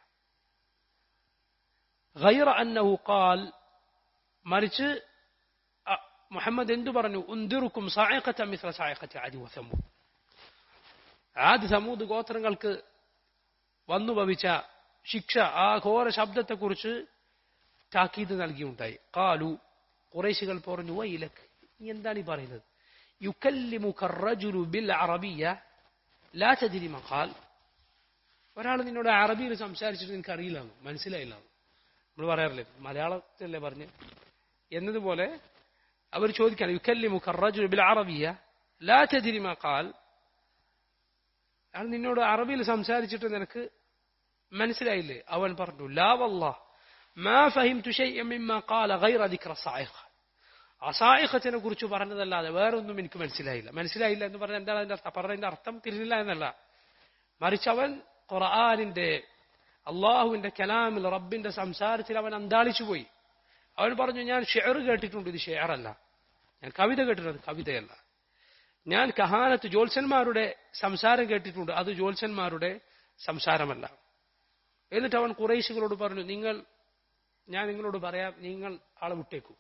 غير أنه قال മറിച്ച് മുഹമ്മദ് എന്തു പറഞ്ഞു ഉന്തിറുക്കും സായക്കത്ത മിത്ര സായക്കത്ത ആദി വസമൂദ് ആദി സമൂദ് ഗോത്രങ്ങൾക്ക് വന്നു ഭവിച്ച ശിക്ഷ ആ ഘോര ശബ്ദത്തെക്കുറിച്ച് താക്കീത് നൽകിയുണ്ടായി കാലു കുറേശികൾ പറഞ്ഞു വൈലക് നീ എന്താണ് ഈ പറയുന്നത് യുക്കല്ലിമുക الرجل بالعربية لا تدري ما قال ഒരാൾ നിന്നോട് അറബിയിൽ സംസാരിച്ചിട്ട് നിനക്ക് അറിയില്ല മനസ്സിലായില്ല നമ്മൾ പറയാറില്ലേ മലയാളത്തിലല്ലേ പറഞ്ഞ് എന്നതുപോലെ അവർ ചോദിക്കാണ് യുക്കല്ലിമുക الرجل بالعربية لا تدري ما قال അയാൾ നിന്നോട് അറബിയിൽ സംസാരിച്ചിട്ട് നിനക്ക് മനസ്സിലായില്ലേ അവൻ പറഞ്ഞു ലാ വല്ലാഹ് മാ ഫഹിംതു ഷൈഅൻ മിമ്മ ഖാല ഗൈറ ദിക്ര സായിഖ അസായിഖത്തിനെ കുറിച്ച് പറഞ്ഞതല്ലാതെ വേറൊന്നും എനിക്ക് മനസ്സിലായില്ല മനസ്സിലായില്ല എന്ന് പറഞ്ഞാൽ എന്താണ് അതിന്റെ അർത്ഥം പറഞ്ഞതിന്റെ അർത്ഥം തിരിഞ്ഞില്ല എന്നല്ല മറിച്ച് അവൻ ഖുർആാനിന്റെ അള്ളാഹുവിന്റെ കലാമിൽ റബ്ബിന്റെ സംസാരത്തിൽ അവൻ അന്താളിച്ചു പോയി അവൻ പറഞ്ഞു ഞാൻ ഷെയർ കേട്ടിട്ടുണ്ട് ഇത് ഷെയറല്ല ഞാൻ കവിത കേട്ടിട്ടുണ്ട് കവിതയല്ല ഞാൻ കഹാനത്ത് ജ്യോത്സന്മാരുടെ സംസാരം കേട്ടിട്ടുണ്ട് അത് ജ്യോത്സന്മാരുടെ സംസാരമല്ല എന്നിട്ട് അവൻ കുറേശികളോട് പറഞ്ഞു നിങ്ങൾ ഞാൻ നിങ്ങളോട് പറയാം നിങ്ങൾ ആളെ വിട്ടേക്കൂ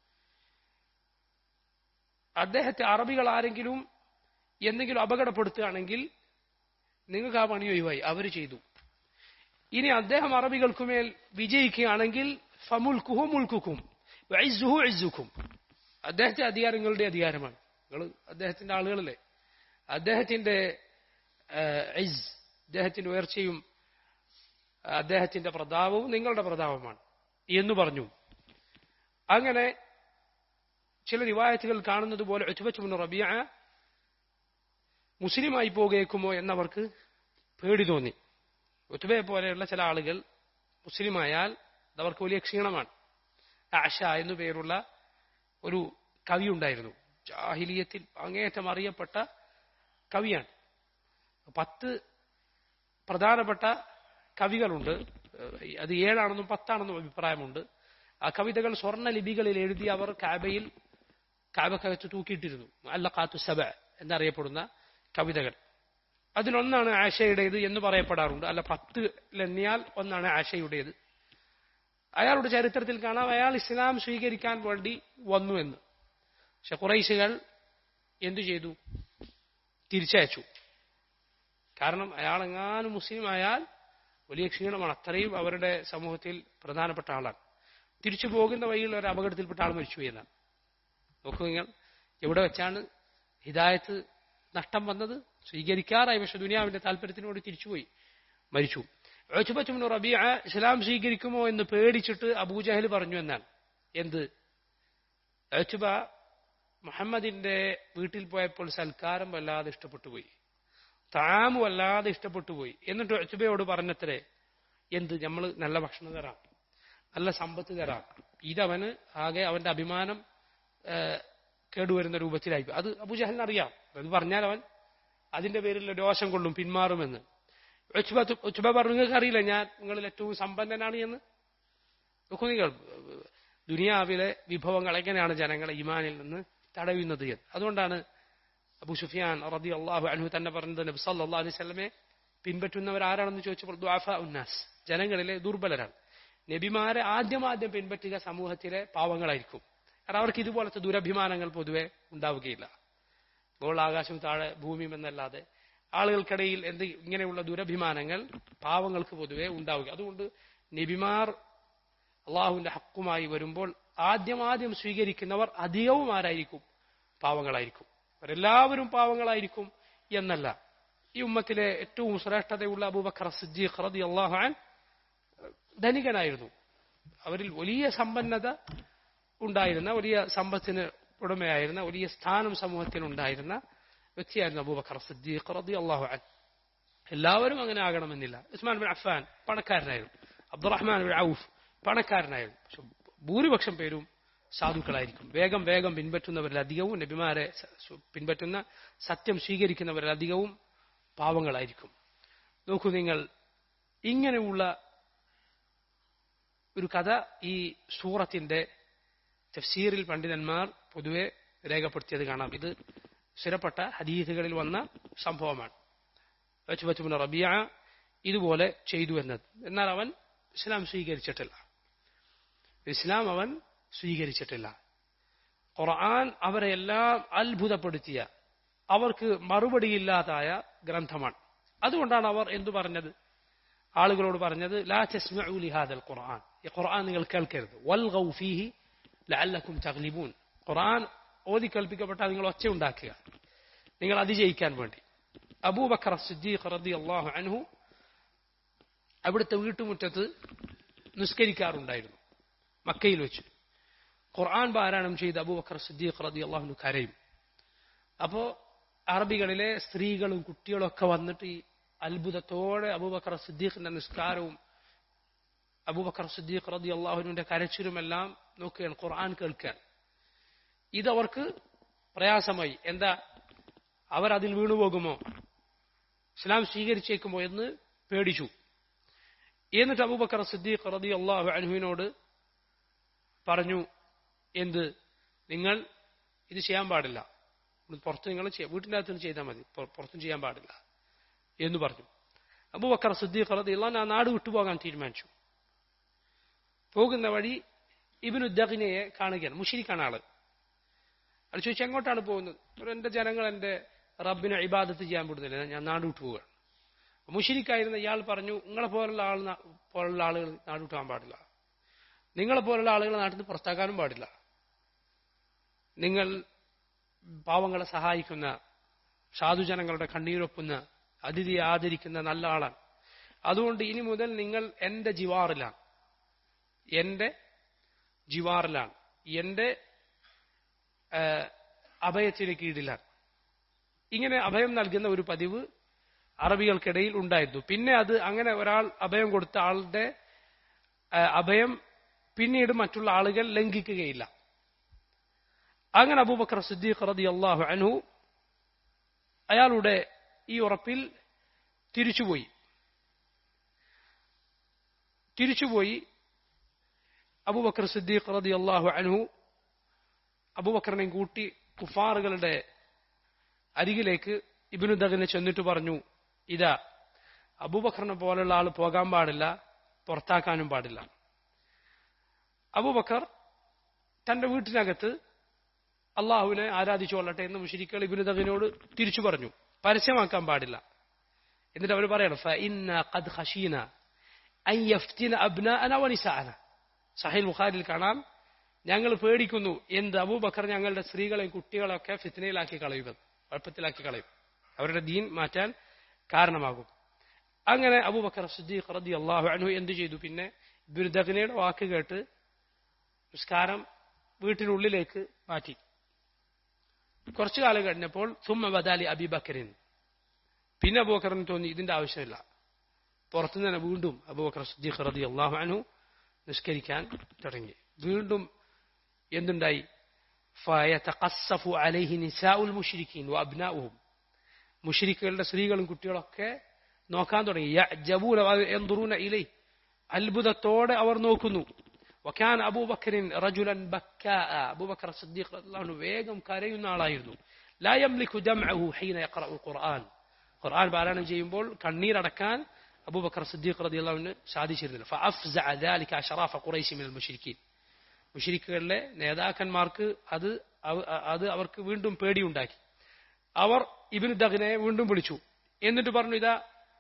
അദ്ദേഹത്തെ അറബികൾ ആരെങ്കിലും എന്തെങ്കിലും അപകടപ്പെടുത്തുകയാണെങ്കിൽ നിങ്ങൾക്ക് ആ പണി ഒഴിവായി അവർ ചെയ്തു ഇനി അദ്ദേഹം അറബികൾക്കുമേൽ വിജയിക്കുകയാണെങ്കിൽ ഫമുൽക്കുഹും മുൽക്കുക്കും വൈസുഹു ഇസുക്കും അദ്ദേഹത്തെ അധികാരങ്ങളുടെ അധികാരമാണ് നിങ്ങൾ അദ്ദേഹത്തിന്റെ ആളുകളല്ലേ അദ്ദേഹത്തിന്റെ ഐസ് അദ്ദേഹത്തിന്റെ ഉയർച്ചയും അദ്ദേഹത്തിന്റെ പ്രതാപവും നിങ്ങളുടെ പ്രതാപമാണ് എന്ന് പറഞ്ഞു അങ്ങനെ ചില റിവായത്തുകൾ കാണുന്നത് പോലെ ഒറ്റുവച്ചുമുന്ന റബിയ മുസ്ലിമായി പോകേക്കുമോ എന്നവർക്ക് പേടി തോന്നി ഒറ്റുബയെ പോലെയുള്ള ചില ആളുകൾ മുസ്ലിമായാൽ അതവർക്ക് വലിയ ക്ഷീണമാണ് ആഷ എന്നു പേരുള്ള ഒരു കവി ഉണ്ടായിരുന്നു ജാഹിലിയത്തിൽ അങ്ങേയറ്റം അറിയപ്പെട്ട കവിയാണ് പത്ത് പ്രധാനപ്പെട്ട കവികളുണ്ട് അത് ഏഴാണെന്നും പത്താണെന്നും അഭിപ്രായമുണ്ട് ആ കവിതകൾ സ്വർണ്ണ ലിപികളിൽ എഴുതി അവർ കാബയിൽ കാബക്കകത്ത് തൂക്കിയിട്ടിരുന്നു അല്ല കാത്തു സബ എന്നറിയപ്പെടുന്ന കവിതകൾ അതിലൊന്നാണ് ആശയുടേത് എന്ന് പറയപ്പെടാറുണ്ട് അല്ല പത്ത് എണ്ണിയാൽ ഒന്നാണ് ആശയുടേത് അയാളുടെ ചരിത്രത്തിൽ കാണാം അയാൾ ഇസ്ലാം സ്വീകരിക്കാൻ വേണ്ടി വന്നു എന്ന് പക്ഷെ കുറൈശികൾ എന്തു ചെയ്തു തിരിച്ചയച്ചു കാരണം അയാൾ എങ്ങാനും മുസ്ലിം ആയാൽ വലിയ ക്ഷീണമാണ് അത്രയും അവരുടെ സമൂഹത്തിൽ പ്രധാനപ്പെട്ട ആളാണ് തിരിച്ചു പോകുന്ന വഴിയിൽ ഒരു അപകടത്തിൽപ്പെട്ട ആൾ മരിച്ചു എന്നാണ് നോക്കൂ നിങ്ങൾ എവിടെ വെച്ചാണ് ഹിദായത്ത് നഷ്ടം വന്നത് സ്വീകരിക്കാറായി പക്ഷെ ദുനിയാവിന്റെ താല്പര്യത്തിനോട് തിരിച്ചുപോയി മരിച്ചു ഉത്ബത്തുബ്നു റബീഅ ഇസ്ലാം സ്വീകരിക്കുമോ എന്ന് പേടിച്ചിട്ട് അബൂജഹൽ പറഞ്ഞു എന്നാണ് എന്ത് ഉത്ബ മുഹമ്മദിന്റെ വീട്ടിൽ പോയപ്പോൾ സൽക്കാരം വല്ലാതെ ഇഷ്ടപ്പെട്ടു പോയി താമു വല്ലാതെ ഇഷ്ടപ്പെട്ടു പോയി എന്നിട്ട് ഉത്ബയോട് പറഞ്ഞത്രേ എന്ത് നമ്മൾ നല്ല ഭക്ഷണം തരാം നല്ല സമ്പത്ത് തരാം ഇതവന് ആകെ അവന്റെ അഭിമാനം ഏഹ്, കേടുവരുന്ന രൂപത്തിലായി അത് അബുജഹലിന് അറിയാം അത് പറഞ്ഞാൽ അവൻ അതിന്റെ പേരിൽ രോഷം കൊള്ളും പിന്മാറുമെന്ന് ഉച്ബ ഉച്ബ പറഞ്ഞു നിങ്ങൾക്ക് അറിയില്ല ഞാൻ നിങ്ങളിൽ ഏറ്റവും സമ്പന്നനാണ് എന്ന് നോക്കൂ നിങ്ങൾ ദുനിയാവിലെ വിഭവങ്ങൾ എങ്ങനെയാണ് ജനങ്ങളെ ഇമാനിൽ നിന്ന് തടയുന്നത് എന്ന് അതുകൊണ്ടാണ് അബു സുഫിയാൻ റതി അള്ളാഹു അൻഹു തന്നെ പറഞ്ഞത് നബി സല്ലല്ലാഹു അലൈഹി വസല്ലമയെ പിൻപറ്റുന്നവർ ആരാണെന്ന് ചോദിച്ചപ്പോൾ ദുആഫ ഉന്നാസ് ജനങ്ങളിലെ ദുർബലരാണ് നബിമാരെ ആദ്യം ആദ്യം പിൻപറ്റുക സമൂഹത്തിലെ പാവങ്ങളായിരിക്കും കാരണം അവർക്ക് ഇതുപോലത്തെ ദുരഭിമാനങ്ങൾ പൊതുവെ ഉണ്ടാവുകയില്ല ഗോൾ ആകാശം താഴെ ഭൂമിയും എന്നല്ലാതെ ആളുകൾക്കിടയിൽ എന്ത് ഇങ്ങനെയുള്ള ദുരഭിമാനങ്ങൾ പാവങ്ങൾക്ക് പൊതുവെ ഉണ്ടാവുക അതുകൊണ്ട് നബിമാർ അള്ളാഹുവിന്റെ ഹക്കുമായി വരുമ്പോൾ ആദ്യം ആദ്യം സ്വീകരിക്കുന്നവർ അധികവും ആരായിരിക്കും പാവങ്ങളായിരിക്കും അവരെല്ലാവരും പാവങ്ങളായിരിക്കും എന്നല്ല ഈ ഉമ്മത്തിലെ ഏറ്റവും ശ്രേഷ്ഠതയുള്ള അബൂബക്കർ സിദ്ദീഖ് റതി അള്ളാഹുൻ ധനികനായിരുന്നു അവരിൽ വലിയ സമ്പന്നത ഉണ്ടായിരുന്ന വലിയ സമ്പത്തിന് ഉടമയായിരുന്ന വലിയ സ്ഥാനം സമൂഹത്തിൽ ഉണ്ടായിരുന്ന വ്യക്തിയായിരുന്നു അബൂബക്കർ സിദ്ദീഖ് റതി അള്ളാഹു അൻ എല്ലാവരും അങ്ങനെ ആകണമെന്നില്ല ഉസ്മാൻ ബിൻ അഫ്ഫാൻ പണക്കാരനായിരുന്നു അബ്ദുറഹ്മാൻ ബിൻ ഔഫ് പണക്കാരനായിരുന്നു പക്ഷെ ഭൂരിപക്ഷം പേരും സാധുക്കളായിരിക്കും വേഗം വേഗം പിൻപറ്റുന്നവരിലധികവും നബിമാരെ സ- സു- പിൻപറ്റുന്ന സത്യം സ്വീകരിക്കുന്നവരിലധികവും പാവങ്ങളായിരിക്കും നോക്കൂ നിങ്ങൾ ഇങ്ങനെയുള്ള ഒരു കഥ ഈ സൂറത്തിന്റെ തഫ്സീറിൽ പണ്ഡിതന്മാർ പൊതുവെ രേഖപ്പെടുത്തിയത് കാണാം ഇത് സ്ഥിരപ്പെട്ട ഹദീസുകളിൽ വന്ന സംഭവമാണ് ഉത്ബത്തുബ്നു റബിയ ഇതുപോലെ ചെയ്തു എന്നത് എന്നാൽ അവൻ ഇസ്ലാം സ്വീകരിച്ചിട്ടില്ല ഇസ്ലാം അവൻ സ്വീകരിച്ചിട്ടില്ല ഖുർആൻ അവരെ എല്ലാം അത്ഭുതപ്പെടുത്തിയ അവർക്ക് മറുപടിയില്ലാതായ ഗ്രന്ഥമാണ് അതുകൊണ്ടാണ് അവർ എന്തു പറഞ്ഞത് ആളുകളോട് പറഞ്ഞത് ലാ തസ്മഉ ലിഹാദൽ ഖുർആൻ ഈ ഖുർആൻ നിങ്ങൾ കേൾക്കരുത് വൽഗൗ ഫീഹി ലഅല്ലക്കും തഗ്ലിബൂൻ ഖുർആൻ ഓതി കൽപ്പിക്കപ്പെട്ടാൽ നിങ്ങൾ ഒച്ച ഉണ്ടാക്കുക നിങ്ങൾ അതിജയിക്കാൻ വേണ്ടി അബൂബക്കർ സിദ്ദീഖ് റളിയല്ലാഹു അൻഹു അവിടുത്തെ വീട്ടുമുറ്റത്ത് നിസ്കരിക്കാറുണ്ടായിരുന്നു മക്കയിൽ വെച്ച് ഖുർആൻ പാരായണം ചെയ്ത് അബൂബക്കർ സിദ്ദീഖ് റളിയല്ലാഹു അൻഹു കരയും അപ്പോ അറബികളിലെ സ്ത്രീകളും കുട്ടികളും ഒക്കെ വന്നിട്ട് ഈ അത്ഭുതത്തോടെ അബൂബക്കർ സിദ്ദീഖിന്റെ നിസ്കാരവും അബൂബക്കർ സിദ്ദീഖ് റതി അള്ളാഹുവിന്റെ കരച്ചിലുമെല്ലാം നോക്കുകയാണ് ഖുർആൻ കേൾക്കാൻ ഇതവർക്ക് പ്രയാസമായി എന്താ അവരതിൽ വീണുപോകുമോ ഇസ്ലാം സ്വീകരിച്ചേക്കുമോ എന്ന് പേടിച്ചു എന്നിട്ട് അബൂബക്കർ സിദ്ദീഖ് റതി അള്ളാഹു അൻഹുവിനോട് പറഞ്ഞു എന്ത് നിങ്ങൾ ഇത് ചെയ്യാൻ പാടില്ല പുറത്ത് നിങ്ങൾ ചെയ്യാം വീട്ടിൻ്റെ അകത്ത് ചെയ്താൽ മതി പുറ- പുറത്തും ചെയ്യാൻ പാടില്ല എന്ന് പറഞ്ഞു അബൂബക്കർ സിദ്ദീഖ് റതി അള്ളാഹ് ആ നാട് വിട്ടുപോകാൻ തീരുമാനിച്ചു പോകുന്ന വഴി ഇബിനു ദഖിനയെ കാണുകയാണ് മുഷിരിക്കാണ് ആള് അത് ചോദിച്ചു എങ്ങോട്ടാണ് പോകുന്നത് ഒരു എന്റെ ജനങ്ങൾ എന്റെ റബ്ബിനെ ഇബാദത്ത് ചെയ്യാൻ വിടുന്നില്ല ഞാൻ നാട് വിട്ടു പോവുകയാണ് മുഷിരിക്കായിരുന്ന ഇയാൾ പറഞ്ഞു നിങ്ങളെ പോലുള്ള ആൾ നാ- പോലുള്ള ആളുകൾ നാട് വിട്ടുപോകാൻ പാടില്ല നിങ്ങളെ പോലുള്ള ആളുകളെ നാട്ടിൽ നിന്ന് പുറത്താക്കാനും പാടില്ല നിങ്ങൾ പാവങ്ങളെ സഹായിക്കുന്ന സാധുജനങ്ങളുടെ കണ്ണീരൊപ്പുന്ന അതിഥിയെ ആദരിക്കുന്ന നല്ല ആളാണ് അതുകൊണ്ട് ഇനി മുതൽ നിങ്ങൾ എന്റെ ജിവാറിലാണ് എന്റെ ജിവാറിലാണ് എന്റെ ആ, അഭയത്തിന് കീഴിലാണ് ഇങ്ങനെ അഭയം നൽകുന്ന ഒരു പതിവ് അറബികൾക്കിടയിൽ ഉണ്ടായിരുന്നു പിന്നെ അത് അങ്ങനെ ഒരാൾ അഭയം കൊടുത്ത ആളുടെ ആ, അഭയം പിന്നീട് മറ്റുള്ള ആളുകൾ ലംഘിക്കുകയില്ല അങ്ങനെ അബൂബക്കർ സിദ്ദീഖ് റതി അള്ളാഹു അൻഹു അയാളുടെ ഈ ഉറപ്പിൽ തിരിച്ചുപോയി തിരിച്ചുപോയി അബൂബക്കർ സിദ്ദീഖ് റതി അള്ളാഹു അൻഹു അബൂബക്കറിനെയും കൂട്ടി കുഫാറുകളുടെ അരികിലേക്ക് ഇബിനു ദഗനെ ചെന്നിട്ട് പറഞ്ഞു ഇതാ അബൂബക്കറിനെ പോലുള്ള ആൾ പോകാൻ പാടില്ല പുറത്താക്കാനും പാടില്ല അബൂബക്കർ തന്റെ വീട്ടിനകത്ത് അള്ളാഹുവിനെ ആരാധിച്ചു കൊള്ളട്ടെ എന്ന് മുഷിരിക്കൾ ഇബിനു ദഗിനോട് തിരിച്ചു പറഞ്ഞു പരസ്യമാക്കാൻ പാടില്ല എന്നിട്ട് അവർ പറയണം فإنا قد خشينا أن يفتن أبناءنا ونساءنا സഹീൽ ബുഖാരിൽ കാണാം ഞങ്ങൾ പേടിക്കുന്നു എന്ത് അബൂബക്കർ ഞങ്ങളുടെ സ്ത്രീകളെയും കുട്ടികളെയും ഒക്കെ ഫിത്നയിലാക്കി കളയുമെന്ന് കുഴപ്പത്തിലാക്കി കളയും അവരുടെ ദീൻ മാറ്റാൻ കാരണമാകും അങ്ങനെ അബൂബക്കർ സിദ്ദീഖ് റതി അള്ളാഹു അൻഹു എന്ത് ചെയ്തു പിന്നെ ബിരുദഗ്നയുടെ വാക്ക് കേട്ട് നിസ്കാരം വീട്ടിനുള്ളിലേക്ക് മാറ്റി കുറച്ചു കാലം കഴിഞ്ഞപ്പോൾ സുമ്മ ബദാലി അബിബക്കറിൻ പിന്നെ അബൂബക്കറിന് തോന്നി ഇതിന്റെ ആവശ്യമില്ല പുറത്തുനിന്ന് തന്നെ വീണ്ടും അബൂബക്കർ സിദ്ദീഖ് റതി അള്ളാഹു അൻഹു നിസ്കരിക്കാൻ തുടങ്ങി വീണ്ടും എന്തുണ്ടായി ഫയതഖസ്സഫു അലൈഹി നിസാഉൽ മുശ്രിക്കീൻ വഅബ്നാഉഹും മുശ്രിക്കുകളുടെ സ്ത്രീകളും കുട്ടികളൊക്കെ നോക്കാൻ തുടങ്ങി യഅജബൂന യൻദുറൂന ഇലൈ അത്ഭുതത്തോടെ അവർ നോക്കുന്നു വക്കാൻ അബൂബക്കറിൻ റജുലൻ ബക്കാ അബൂബക്കർ സിദ്ദീഖ് റളിയല്ലാഹു വേഗം കരയുന്ന ആളായിരുന്നു ലാ യംലികു ദംഅഹു ഹീന യഖറഉൽ ഖുർആൻ ഖുർആൻ പാരായണം ചെയ്യുമ്പോൾ കണ്ണീരടക്കാൻ അബൂബക്കർ സിദ്ദീഖ് റളിയല്ലാഹുവിന് സാധിച്ചിരുന്നില്ല ഫഅഫ്സഅ ذلك അശറാഫ ഖുറൈശി മിനൽ മുശ്രിക്കീൻ മുഷിരിക്കുകളിലെ നേതാക്കന്മാർക്ക് അത് അത് അവർക്ക് വീണ്ടും പേടിയുണ്ടാക്കി അവർ ഇബിന് ദഗ്നെ വീണ്ടും വിളിച്ചു എന്നിട്ട് പറഞ്ഞു ഇതാ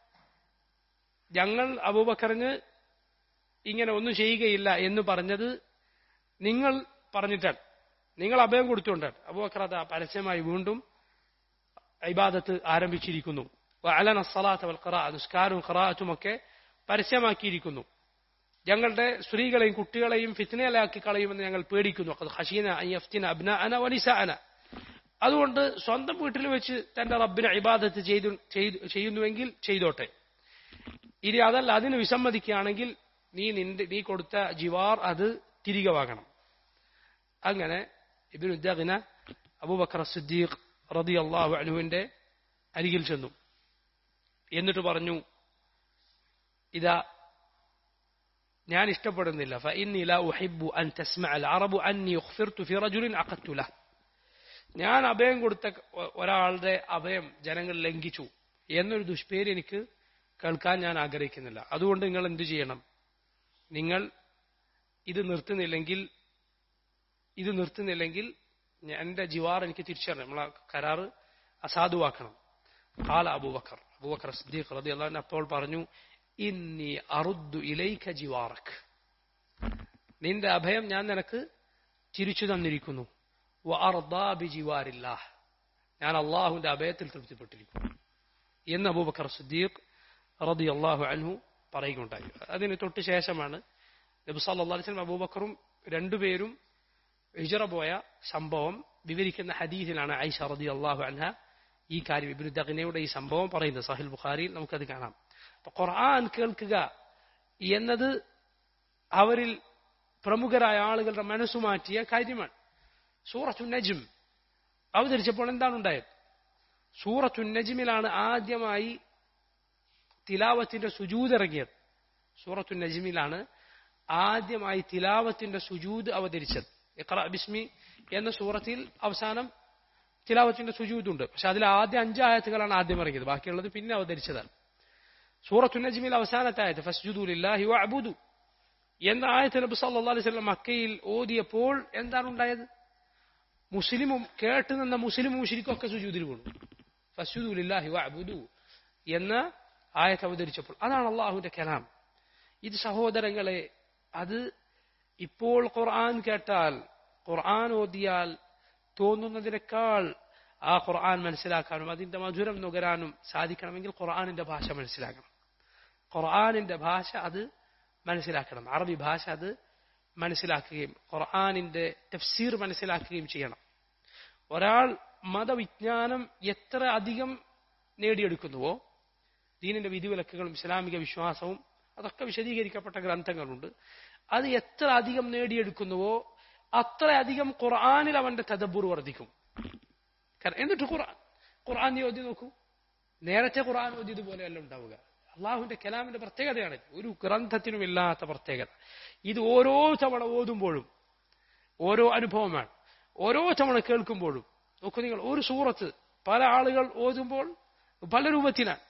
ഞങ്ങൾ അബൂബക്കറിന് ഇങ്ങനെ ഒന്നും ചെയ്യുകയില്ല എന്ന് പറഞ്ഞത് നിങ്ങൾ പറഞ്ഞിട്ടാണ് നിങ്ങൾ അഭയം കൊടുത്തുകൊണ്ടാണ് അബൂബക്കർ അത് പരസ്യമായി വീണ്ടും ഇബാദത്ത് ആരംഭിച്ചിരിക്കുന്നു അലന സലാത്ത് വൽ ഖറാ നിസ്കാരവും ഖറാത്തുമൊക്കെ പരസ്യമാക്കിയിരിക്കുന്നു ഞങ്ങളുടെ സ്ത്രീകളെയും കുട്ടികളെയും ഫിത്നയിലാക്കി കളയുമെന്ന് ഞങ്ങൾ പേടിക്കുന്നു അത് ഹഷീന അയ്യഫ്തിന അബ്ന അന വനിസ അന അതുകൊണ്ട് സ്വന്തം വീട്ടിൽ വെച്ച് തന്റെ റബ്ബിനെ ഇബാദത്ത് ചെയ്തു ചെയ്യുന്നുവെങ്കിൽ ചെയ്തോട്ടെ ഇനി അതല്ല അതിന് വിസമ്മതിക്കുകയാണെങ്കിൽ നീ നിന്റെ നീ കൊടുത്ത ജിവാർ അത് തിരികെ വാങ്ങണം അങ്ങനെ ഇബിൻ ഉദ്ദാഖിന അബൂബക്കർ സിദ്ദീഖ് റതി അള്ളാഹു അനുവിന്റെ അരികിൽ ചെന്നു എന്നിട്ട് പറഞ്ഞു ഇതാ ഞാൻ ഇഷ്ടപ്പെടുന്നില്ല فإني لا أحب أن تسمع العرب أني أخفرت في رجل عقدت له ഞാൻ അഭയം കൊടുത്ത ഒരാളുടെ അഭയം ജനങ്ങൾ ലംഘിച്ചു എന്നൊരു ദുഷ്പേര് എനിക്ക് കേൾക്കാൻ ഞാൻ ആഗ്രഹിക്കുന്നില്ല അതുകൊണ്ട് നിങ്ങൾ എന്തു ചെയ്യണം നിങ്ങൾ ഇത് നിർത്തുന്നില്ലെങ്കിൽ ഇത് നിർത്തുന്നില്ലെങ്കിൽ എന്റെ ജിവാർ എനിക്ക് തിരിച്ചറിയണം നമ്മളെ കരാറ് അസാധുവാക്കണം കാല അബൂബക്കർ അബൂബക്കർ സിദ്ദീഖ് റതി അള്ളാഹു അപ്പോൾ പറഞ്ഞു ഇന്നി അറുദ്ദു ഇലൈക ജിവാറക് നിന്റെ അഭയം ഞാൻ നിനക്ക് തിരിച്ചു തന്നിരിക്കുന്നു ജിവാരില്ലാഹ് ഞാൻ അള്ളാഹുവിന്റെ അഭയത്തിൽ തൃപ്തിപ്പെട്ടിരിക്കുന്നു എന്ന് അബൂബക്കർ സിദ്ദീഖ് റതി അള്ളാഹു അൻഹു പറയുകയുണ്ടായി അതിന് തൊട്ട് ശേഷമാണ് നബി സല്ലല്ലാഹു അലൈഹി വസല്ലം അബൂബക്കറും രണ്ടുപേരും ഹിജറ പോയ സംഭവം വിവരിക്കുന്ന ഹദീസിലാണ് ഐഷ റതി അള്ളാഹു അൻഹ ഈ കാര്യം ഇബ്നു ദഗ്നയുടെ ഈ സംഭവം പറയുന്നത് സഹിൽ ബുഖാരിയിൽ നമുക്കത് കാണാം അപ്പൊ ഖുർആൻ കേൾക്കുക എന്നത് അവരിൽ പ്രമുഖരായ ആളുകളുടെ മനസ്സുമാറ്റിയ കാര്യമാണ് സൂറത്തു നജ്ം അവതരിച്ചപ്പോൾ എന്താണ് ഉണ്ടായത് സൂറത്തു നജ്മിലാണ് ആദ്യമായി തിലാവത്തിന്റെ സുജൂദ് ഇറങ്ങിയത് സൂറത്തു നജ്മിലാണ് ആദ്യമായി തിലാവത്തിന്റെ സുജൂദ് അവതരിച്ചത് ഇഖ്റ ബിസ്മി എന്ന സൂറത്തിൽ അവസാനം തിലാവത്തിന്റെ സുജൂദുണ്ട് പക്ഷെ അതിൽ ആദ്യ അഞ്ചായത്തുകളാണ് ആദ്യം ഇറങ്ങിയത് ബാക്കിയുള്ളത് പിന്നെ അവതരിച്ചതാണ് സൂറത്തു നജ്മിൽ അവസാനത്തെ ആയത്ത് ഫസ്ജുദുലില്ലാഹി വഅബുദു എന്ന ആയത്ത് നബി സല്ലല്ലാഹു അലൈഹി വസല്ലം മക്കയിൽ ഓതിയപ്പോൾ എന്താണ് ഉണ്ടായത് മുസ്ലിമും കേട്ട് നിന്ന മുസ്ലിമും മുശ്രിക്കൊക്കെ സുജൂദിൽ വീണു ഫസ്ജുദുലില്ലാഹി വഅബുദു എന്ന ആയത്ത് അവതരിച്ചപ്പോൾ അതാണ് അള്ളാഹുവിന്റെ കലാം ഇത് സഹോദരങ്ങളെ അത് ഇപ്പോൾ ഖുർആൻ കേട്ടാൽ ഖുർആൻ ഓതിയാൽ തോന്നുന്നതിനേക്കാൾ ആ ഖുർആൻ മനസ്സിലാക്കാനും അതിന്റെ മധുരം നുകരാനും സാധിക്കണമെങ്കിൽ ഖുർആനിന്റെ ഭാഷ മനസ്സിലാക്കണം ഖുർആനിന്റെ ഭാഷ അത് മനസ്സിലാക്കണം അറബി ഭാഷ അത് മനസ്സിലാക്കുകയും ഖുർആനിന്റെ തഫ്സീർ മനസ്സിലാക്കുകയും ചെയ്യണം ഒരാൾ മതവിജ്ഞാനം എത്ര അധികം നേടിയെടുക്കുന്നുവോ ദീനിന്റെ വിധിവിലക്കുകളും ഇസ്ലാമിക വിശ്വാസവും അതൊക്കെ വിശദീകരിക്കപ്പെട്ട ഗ്രന്ഥങ്ങളുണ്ട് അത് എത്ര അധികം നേടിയെടുക്കുന്നുവോ അത്ര അധികം ഖുർആാനിൽ അവന്റെ തദബുർ വർദ്ധിക്കും എന്നിട്ട് ഖുർആൻ ഖുർആൻ നീ ഓതി നോക്കൂ നേരത്തെ ഖുർആൻ ഓതിയതുപോലെയല്ല ഉണ്ടാവുക അള്ളാഹുവിന്റെ കലാമിന്റെ പ്രത്യേകതയാണ് ഒരു ഗ്രന്ഥത്തിനും ഇല്ലാത്ത പ്രത്യേകത ഇത് ഓരോ തവണ ഓതുമ്പോഴും ഓരോ അനുഭവമാണ് ഓരോ തവണ കേൾക്കുമ്പോഴും നോക്കൂ നിങ്ങൾ ഒരു സൂറത്ത് പല ആളുകൾ ഓതുമ്പോൾ പല രൂപത്തിലാണ്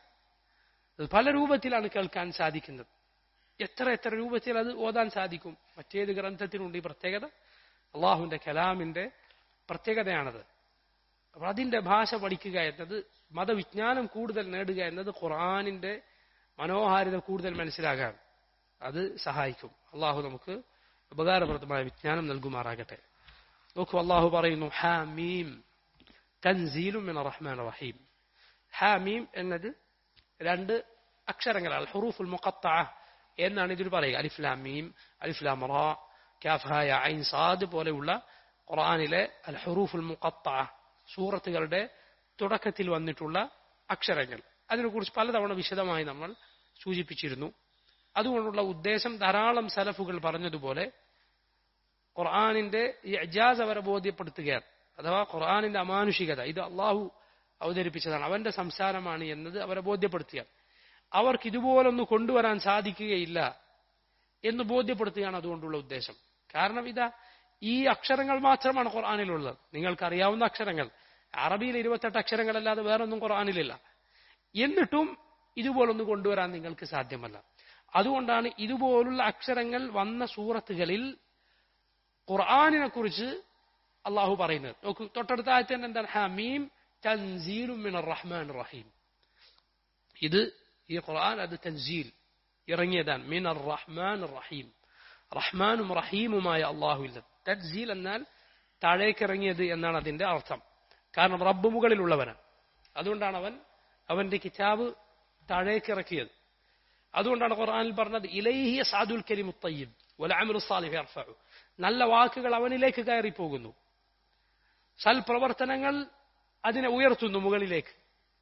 പല രൂപത്തിലാണ് കേൾക്കാൻ സാധിക്കുന്നത് എത്ര എത്ര രൂപത്തിൽ അത് ഓതാൻ സാധിക്കും മറ്റേത് ഗ്രന്ഥത്തിനുണ്ട് ഈ പ്രത്യേകത അള്ളാഹുവിന്റെ കലാമിന്റെ പ്രത്യേകതയാണത് അപ്പൊ അതിന്റെ ഭാഷ പഠിക്കുക എന്നത് മതവിജ്ഞാനം കൂടുതൽ നേടുക എന്നത് ഖുർആാനിന്റെ മനോഹാരിത കൂടുതൽ മനസ്സിലാകാൻ അത് സഹായിക്കും അള്ളാഹു നമുക്ക് ഉപകാരപ്രദമായ വിജ്ഞാനം നൽകുമാറാകട്ടെ നോക്കൂ അള്ളാഹു പറയുന്നു ഹാമീം തൻസീലും റഹ്മാൻ റഹീം ഹാമീം എന്നത് രണ്ട് അക്ഷരങ്ങളാണ് ഹുറൂഫുൽ മുഖത്ത എന്നാണ് ഇതിൽ പറയുക അലിഫ്ലാം മീം അലിഫ്ലാം റ കാഫായ ഐൻ സാദ് പോലെയുള്ള ഖുർആനിലെ അൽ ഹുറൂഫുൽ മുഖത്ത സൂറത്തുകളുടെ തുടക്കത്തിൽ വന്നിട്ടുള്ള അക്ഷരങ്ങൾ അതിനെക്കുറിച്ച് പലതവണ വിശദമായി നമ്മൾ സൂചിപ്പിച്ചിരുന്നു അതുകൊണ്ടുള്ള ഉദ്ദേശം ധാരാളം സലഫുകൾ പറഞ്ഞതുപോലെ ഖുർആാനിന്റെ ഇജാസ് അവരെ ബോധ്യപ്പെടുത്തുകയാണ് അഥവാ ഖുർആാനിന്റെ അമാനുഷികത ഇത് അള്ളാഹു അവതരിപ്പിച്ചതാണ് അവന്റെ സംസാരമാണ് എന്നത് അവരെ ബോധ്യപ്പെടുത്തുകയാണ് അവർക്ക് ഇതുപോലൊന്ന് കൊണ്ടുവരാൻ സാധിക്കുകയില്ല എന്ന് ബോധ്യപ്പെടുത്തുകയാണ് അതുകൊണ്ടുള്ള ഉദ്ദേശം കാരണം ഇതാ ഈ അക്ഷരങ്ങൾ മാത്രമാണ് ഖുർആാനിലുള്ളത് നിങ്ങൾക്കറിയാവുന്ന അക്ഷരങ്ങൾ അറബിയിൽ ഇരുപത്തെട്ട് അക്ഷരങ്ങളല്ലാതെ വേറൊന്നും ഖുർആാനിലില്ല എന്നിട്ടും ഇതുപോലൊന്ന് കൊണ്ടുവരാൻ നിങ്ങൾക്ക് സാധ്യമല്ല അതുകൊണ്ടാണ് ഇതുപോലുള്ള അക്ഷരങ്ങൾ വന്ന സൂറത്തുകളിൽ ഖുർആാനിനെ കുറിച്ച് അള്ളാഹു പറയുന്നത് നോക്കൂ തൊട്ടടുത്ത ആയത്ത് തന്നെ എന്താണ് ഹമീം തൻസീലും മിനർ റഹ്മാൻ റഹീം ഇത് ഈ ഖുർആൻ അത് തൻസീൽ ഇറങ്ങിയതാണ് മിനർ റഹ്മാൻ റഹീം റഹ്മാനും റഹീമുമായ അള്ളാഹുവില്ല തൻസീൽ എന്നാൽ താഴേക്കിറങ്ങിയത് എന്നാണ് അതിന്റെ അർത്ഥം കാരണം റബ്ബ് മുകളിലുള്ളവനാണ് അതുകൊണ്ടാണ് അവൻ അവന്റെ കിതാബ് താഴേക്കിറക്കിയത് അതുകൊണ്ടാണ് ഖുർആനിൽ പറഞ്ഞത് ഇലൈഹി സാദുൽ കലിമു തയ്യിബ് വലഅമലു സാലിഹ് യർഫഉ നല്ല വാക്കുകൾ അവനിലേക്ക് കയറി പോകുന്നു സൽപ്രവർത്തനങ്ങൾ അതിനെ ഉയർത്തുന്നു മുകളിലേക്ക്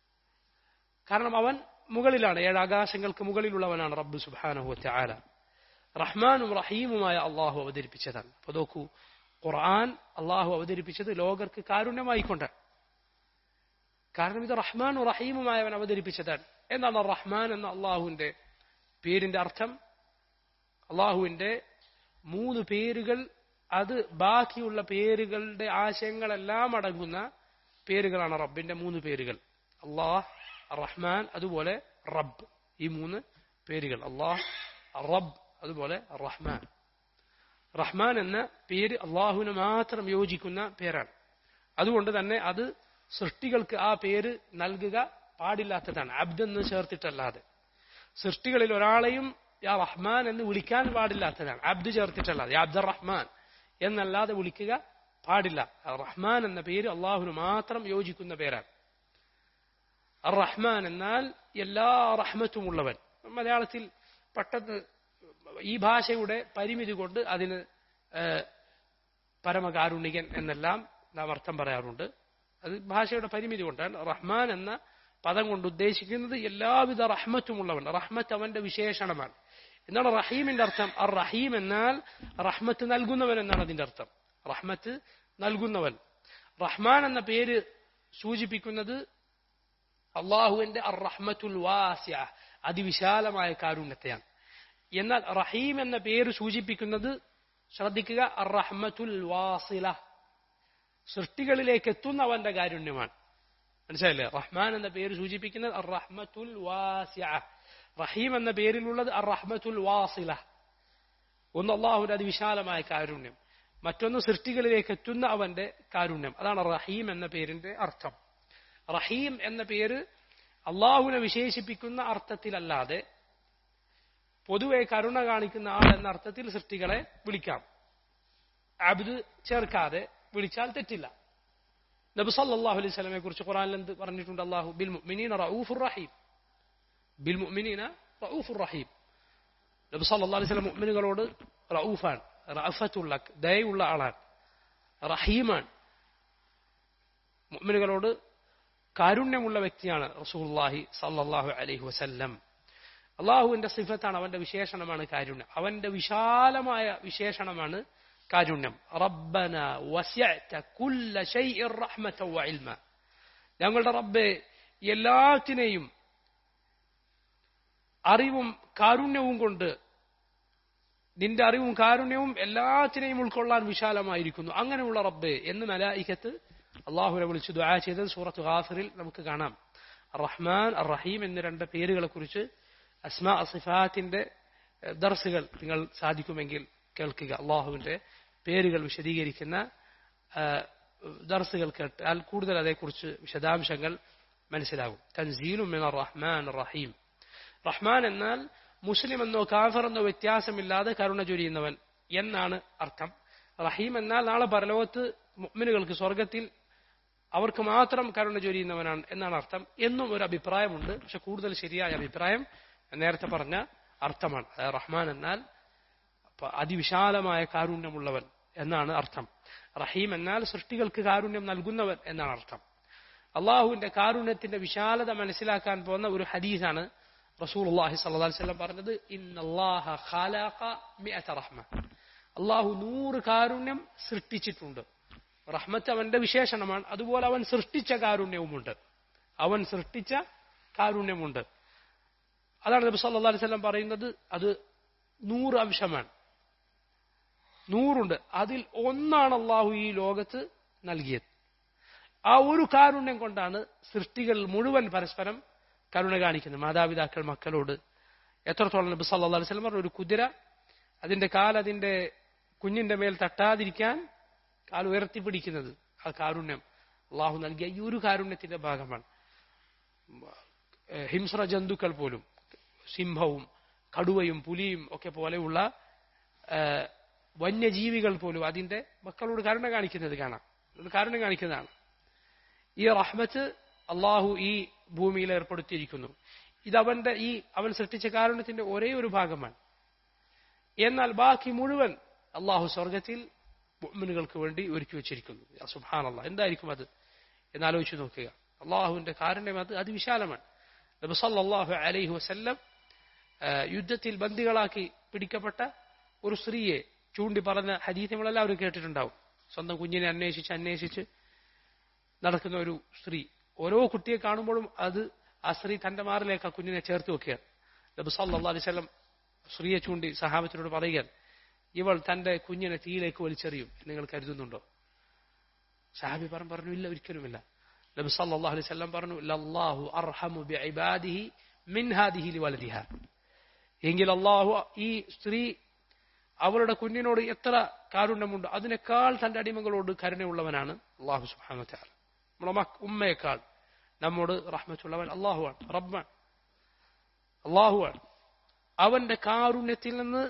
കാരണം അവൻ മുകളിലാണ് ഏഴ് ആകാശങ്ങൾക്ക് മുകളിലുള്ളവനാണ് റബ്ബ് സുബ്ഹാനഹു തആല റഹ്മാനും റഹീമുമായ അള്ളാഹു അവതരിപ്പിച്ചതാണ് അപ്പൊ നോക്കൂ ഖുർആൻ അള്ളാഹു അവതരിപ്പിച്ചത് ലോകർക്ക് കാരുണ്യമായിക്കൊണ്ട് കാരണം ഇത് റഹ്മാനും റഹീമുമായവൻ അവതരിപ്പിച്ചതാണ് എന്താണ് റഹ്മാൻ എന്ന അള്ളാഹുവിന്റെ പേരിന്റെ അർത്ഥം അള്ളാഹുവിന്റെ മൂന്ന് പേരുകൾ അത് ബാക്കിയുള്ള പേരുകളുടെ ആശയങ്ങളെല്ലാം അടങ്ങുന്ന പേരുകളാണ് റബ്ബിന്റെ മൂന്ന് പേരുകൾ അള്ളാഹ് റഹ്മാൻ അതുപോലെ റബ്ബ് ഈ മൂന്ന് പേരുകൾ അള്ളാഹ് റബ്ബ് അതുപോലെ റഹ്മാൻ റഹ്മാൻ എന്ന പേര് അള്ളാഹുവിന് മാത്രം യോജിക്കുന്ന പേരാണ് അതുകൊണ്ട് തന്നെ അത് സൃഷ്ടികൾക്ക് ആ പേര് നൽകുക പാടില്ലാത്തതാണ് അബ്ദെന്ന് ചേർത്തിട്ടല്ലാതെ സൃഷ്ടികളിൽ ഒരാളെയും യാ റഹ്മാൻ എന്ന് വിളിക്കാൻ പാടില്ലാത്തതാണ് അബ്ദ് ചേർത്തിട്ടല്ലാതെ യാ അബ്ദുർ റഹ്മാൻ എന്നല്ലാതെ വിളിക്കുക പാടില്ല റഹ്മാൻ എന്ന പേര് അള്ളാഹുവിന് മാത്രം യോജിക്കുന്ന പേരാണ് അർ റഹ്മാൻ എന്നാൽ എല്ലാ റഹ്മത്തും ഉള്ളവൻ മലയാളത്തിൽ പെട്ടെന്ന് ഈ ഭാഷയുടെ പരിമിതി കൊണ്ട് അതിന് പരമകാരുണികൻ എന്നെല്ലാം നാം അർത്ഥം പറയാറുണ്ട് അത് ഭാഷയുടെ പരിമിതി കൊണ്ടാണ് റഹ്മാൻ എന്ന പദം കൊണ്ട് ഉദ്ദേശിക്കുന്നത് എല്ലാവിധ റഹ്മത്തുമുള്ളവൻ റഹ്മത്ത് അവന്റെ വിശേഷണമാണ് എന്താണ് റഹീമിന്റെ അർത്ഥം അർ റഹീം എന്നാൽ റഹ്മത്ത് നൽകുന്നവൻ എന്നാണ് അതിന്റെ അർത്ഥം റഹ്മത്ത് നൽകുന്നവൻ റഹ്മാൻ എന്ന പേര് സൂചിപ്പിക്കുന്നത് അള്ളാഹുവിന്റെ അർ റഹ്മത്തുൽ വാസ്യ അതിവിശാലമായ കാരുണ്യത്തെയാണ് എന്നാൽ റഹീം എന്ന പേര് സൂചിപ്പിക്കുന്നത് ശ്രദ്ധിക്കുക അർ റഹ്മത്തുൽ വാസില സൃഷ്ടികളിലേക്ക് എത്തുന്ന അവന്റെ കാരുണ്യമാണ് മനസ്സിലായില്ലേ റഹ്മാൻ എന്ന പേര് സൂചിപ്പിക്കുന്നത് അർ റഹ്മത്തുൽ വാസ്യ റഹീം എന്ന പേരിലുള്ളത് അർ റഹ്മത്തുൽ വാസില ഒന്ന് അള്ളാഹുവിന്റെ അതിവിശാലമായ കാരുണ്യം മറ്റൊന്ന് സൃഷ്ടികളിലേക്ക് എത്തുന്ന അവന്റെ കാരുണ്യം അതാണ് റഹീം എന്ന പേരിന്റെ അർത്ഥം റഹീം എന്ന പേര് അള്ളാഹുവിനെ വിശേഷിപ്പിക്കുന്ന അർത്ഥത്തിലല്ലാതെ പൊതുവെ കരുണ കാണിക്കുന്ന ആൾ എന്ന അർത്ഥത്തിൽ സൃഷ്ടികളെ വിളിക്കാം അബ്ദ് ചേർക്കാതെ വിളിച്ചാൽ തെറ്റില്ല നബി സല്ലല്ലാഹു അലൈഹി വസല്ലമയെ കുറിച്ച് ഖുർആനിൽ എന്ത് പറഞ്ഞിട്ടുണ്ട് അല്ലാഹു ബിൽ മുഅ്മിനീന റഊഫുർ റഹീം ബിൽ മുഅ്മിനീന റഊഫുർ റഹീം നബി സല്ലല്ലാഹു അലൈഹി വസല്ലം മുഅ്മിനുകളോട് റഊഫാൻ റഅഫത്തുള്ള ദയുള്ള ആളാണ് റഹീമാണ് മുഅ്മിനുകളോട് കാരുണ്യമുള്ള വ്യക്തിയാണ് റസൂലുള്ളാഹി സല്ലല്ലാഹു അലൈഹി വസല്ലം അള്ളാഹുവിന്റെ സിഫത്താണ് അവന്റെ വിശേഷണമാണ് കാരുണ്യം അവന്റെ വിശാലമായ വിശേഷണമാണ് കാരുണ്യം റബ്ബന വസ്യഅത കുല്ല ശൈഇൻ റഹ്മത വഇൽമ ഞങ്ങളുടെ റബ്ബെ എല്ലാത്തിനെയും അറിവും കാരുണ്യവും കൊണ്ട് നിന്റെ അറിവും കാരുണ്യവും എല്ലാത്തിനെയും ഉൾക്കൊള്ളാൻ വിശാലമായിരിക്കുന്നു അങ്ങനെയുള്ള റബ്ബെ എന്ന് മലായിക്കത്ത് അള്ളാഹുനെ വിളിച്ച് ദുആ ചെയ്തത് സൂറത്ത് ഗാഫിറിൽ നമുക്ക് കാണാം റഹ്മാൻ റഹീം എന്ന രണ്ട് പേരുകളെ കുറിച്ച് അസ്മാ സിഫാത്തിന്റെ ദർസുകൾ നിങ്ങൾ സാധിക്കുമെങ്കിൽ കേൾക്കുക അള്ളാഹുവിന്റെ പേരുകൾ വിശദീകരിക്കുന്ന ദർസുകൾ കേട്ടാൽ കൂടുതൽ അതേക്കുറിച്ച് വിശദാംശങ്ങൾ മനസ്സിലാകും തൻസീലും മിന റഹ്മാൻ റഹീം റഹ്മാൻ എന്നാൽ മുസ്ലിം എന്നോ കാഫർ എന്നോ വ്യത്യാസമില്ലാതെ കരുണ ചൊരിയുന്നവൻ എന്നാണ് അർത്ഥം റഹീം എന്നാൽ നാളെ പരലോകത്ത് മുഅ്മിനുകൾക്ക് സ്വർഗത്തിൽ അവർക്ക് മാത്രം കരുണ ചൊരിയുന്നവനാണ് എന്നാണ് അർത്ഥം എന്നും ഒരു അഭിപ്രായമുണ്ട് പക്ഷെ കൂടുതൽ ശരിയായ അഭിപ്രായം ഞാൻ നേരത്തെ പറഞ്ഞ അർത്ഥമാണ് അതായത് റഹ്മാൻ എന്നാൽ പ- അതിവിശാലമായ കാരുണ്യമുള്ളവൻ എന്നാണ് അർത്ഥം റഹീം എന്നാൽ സൃഷ്ടികൾക്ക് കാരുണ്യം നൽകുന്നവൻ എന്നാണ് അർത്ഥം അള്ളാഹുവിന്റെ കാരുണ്യത്തിന്റെ വിശാലത മനസ്സിലാക്കാൻ പോകുന്ന ഒരു ഹദീസാണ് റസൂൽ അള്ളാഹി സല്ലല്ലാഹു അലൈഹി വസല്ലം പറഞ്ഞത് ഇന്നല്ലാഹ ഖലഖ മിഅത റഹ്മ അള്ളാഹു നൂറ് കാരുണ്യം സൃഷ്ടിച്ചിട്ടുണ്ട് റഹ്മത്ത് അവന്റെ വിശേഷണമാണ് അതുപോലെ അവൻ സൃഷ്ടിച്ച കാരുണ്യവുമുണ്ട് അവൻ സൃഷ്ടിച്ച കാരുണ്യമുണ്ട് അതാണ് നബി സല്ലല്ലാഹു അലൈഹി വസല്ലം പറയുന്നത് അത് നൂറ് അംശമാണ് നൂറുണ്ട് അതിൽ ഒന്നാണ് അള്ളാഹു ഈ ലോകത്ത് നൽകിയത് ആ ഒരു കാരുണ്യം കൊണ്ടാണ് സൃഷ്ടികൾ മുഴുവൻ പരസ്പരം കരുണ കാണിക്കുന്നത് മാതാപിതാക്കൾ മക്കളോട് എത്രത്തോളം നബി സല്ലല്ലാഹു അലൈഹി വസല്ലം പറഞ്ഞു ഒരു കുതിര അതിന്റെ കാൽ അതിന്റെ കുഞ്ഞിന്റെ മേൽ തട്ടാതിരിക്കാൻ കാൽ ഉയർത്തിപ്പിടിക്കുന്നത് ആ കാരുണ്യം അള്ളാഹു നൽകിയ ഈ ഒരു കാരുണ്യത്തിന്റെ ഭാഗമാണ് ഏഹ് ഹിംസ്ര ജന്തുക്കൾ പോലും സിംഹവും കടുവയും പുലിയും ഒക്കെ പോലെയുള്ള ഏഹ് വന്യജീവികൾ പോലും അതിന്റെ മക്കളോട് കരുണ കാണിക്കുന്നത് കാണാം അത് കരുണ കാണിക്കുന്നതാണ് ഈ റഹ്മത്ത് അള്ളാഹു ഈ ഭൂമിയിൽ ഏർപ്പെടുത്തിയിരിക്കുന്നു ഇത് അവന്റെ ഈ അവൻ സൃഷ്ടിച്ച കാരുണ്യത്തിന്റെ ഒരേ ഒരു ഭാഗമാണ് എന്നാൽ ബാക്കി മുഴുവൻ അള്ളാഹു സ്വർഗത്തിൽ മുഅ്മിനുകൾക്ക് വേണ്ടി ഒരുക്കി വെച്ചിരിക്കുന്നു സുഹാൻ അള്ളാഹ് എന്തായിരിക്കും അത് എന്നാലോചിച്ച് നോക്കുക അള്ളാഹുവിന്റെ കാരുണ്യം അത് അതിവിശാലമാണ് നബി സല്ലല്ലാഹു അലൈഹി വസല്ലം ആ, യുദ്ധത്തിൽ ബന്ദികളാക്കി പിടിക്കപ്പെട്ട ഒരു സ്ത്രീയെ ചൂണ്ടി പറഞ്ഞ ഹദീസ് നമ്മളെല്ലാവരും കേട്ടിട്ടുണ്ടാവും സ്വന്തം കുഞ്ഞിനെ അന്വേഷിച്ച് അന്വേഷിച്ച് നടക്കുന്ന ഒരു സ്ത്രീ ഓരോ കുട്ടിയെ കാണുമ്പോഴും അത് ആ സ്ത്രീ തന്റെ മാറിലേക്ക് ആ കുഞ്ഞിനെ ചേർത്ത് വെക്കുകയാണ് നബി സല്ലല്ലാഹു അലൈഹി വസല്ലം സ്ത്രീയെ ചൂണ്ടി സഹാബത്തിനോട് പറയുകയാണ് ഇവൾ തന്റെ കുഞ്ഞിനെ തീയിലേക്ക് വലിച്ചെറിയും എന്ന് നിങ്ങൾ കരുതുന്നുണ്ടോ സഹാബി പറഞ്ഞു പറഞ്ഞു ഇല്ല ഒരിക്കലുമില്ല നബി സല്ലല്ലാഹു അലൈഹി വസല്ലം പറഞ്ഞു ലല്ലാഹു അർഹമു ബിഇബാദിഹി മിൻ ഹാദിഹി ലിവലദിഹ എങ്കിൽ അള്ളാഹു ഈ സ്ത്രീ അവളുടെ കുഞ്ഞിനോട് എത്ര കാരുണ്യമുണ്ട് അതിനേക്കാൾ തന്റെ അടിമകളോട് കരുണയുള്ളവനാണ് അള്ളാഹു സുബ്ഹാനഹു വതആല നമ്മുടെ മക്ക ഉമ്മയേക്കാൾ നമ്മോട് റഹ്മത്തുള്ളവൻ അള്ളാഹുവാണ് റബ്ബാൻ അള്ളാഹുവാണ് അവന്റെ കാരുണ്യത്തിൽ നിന്ന്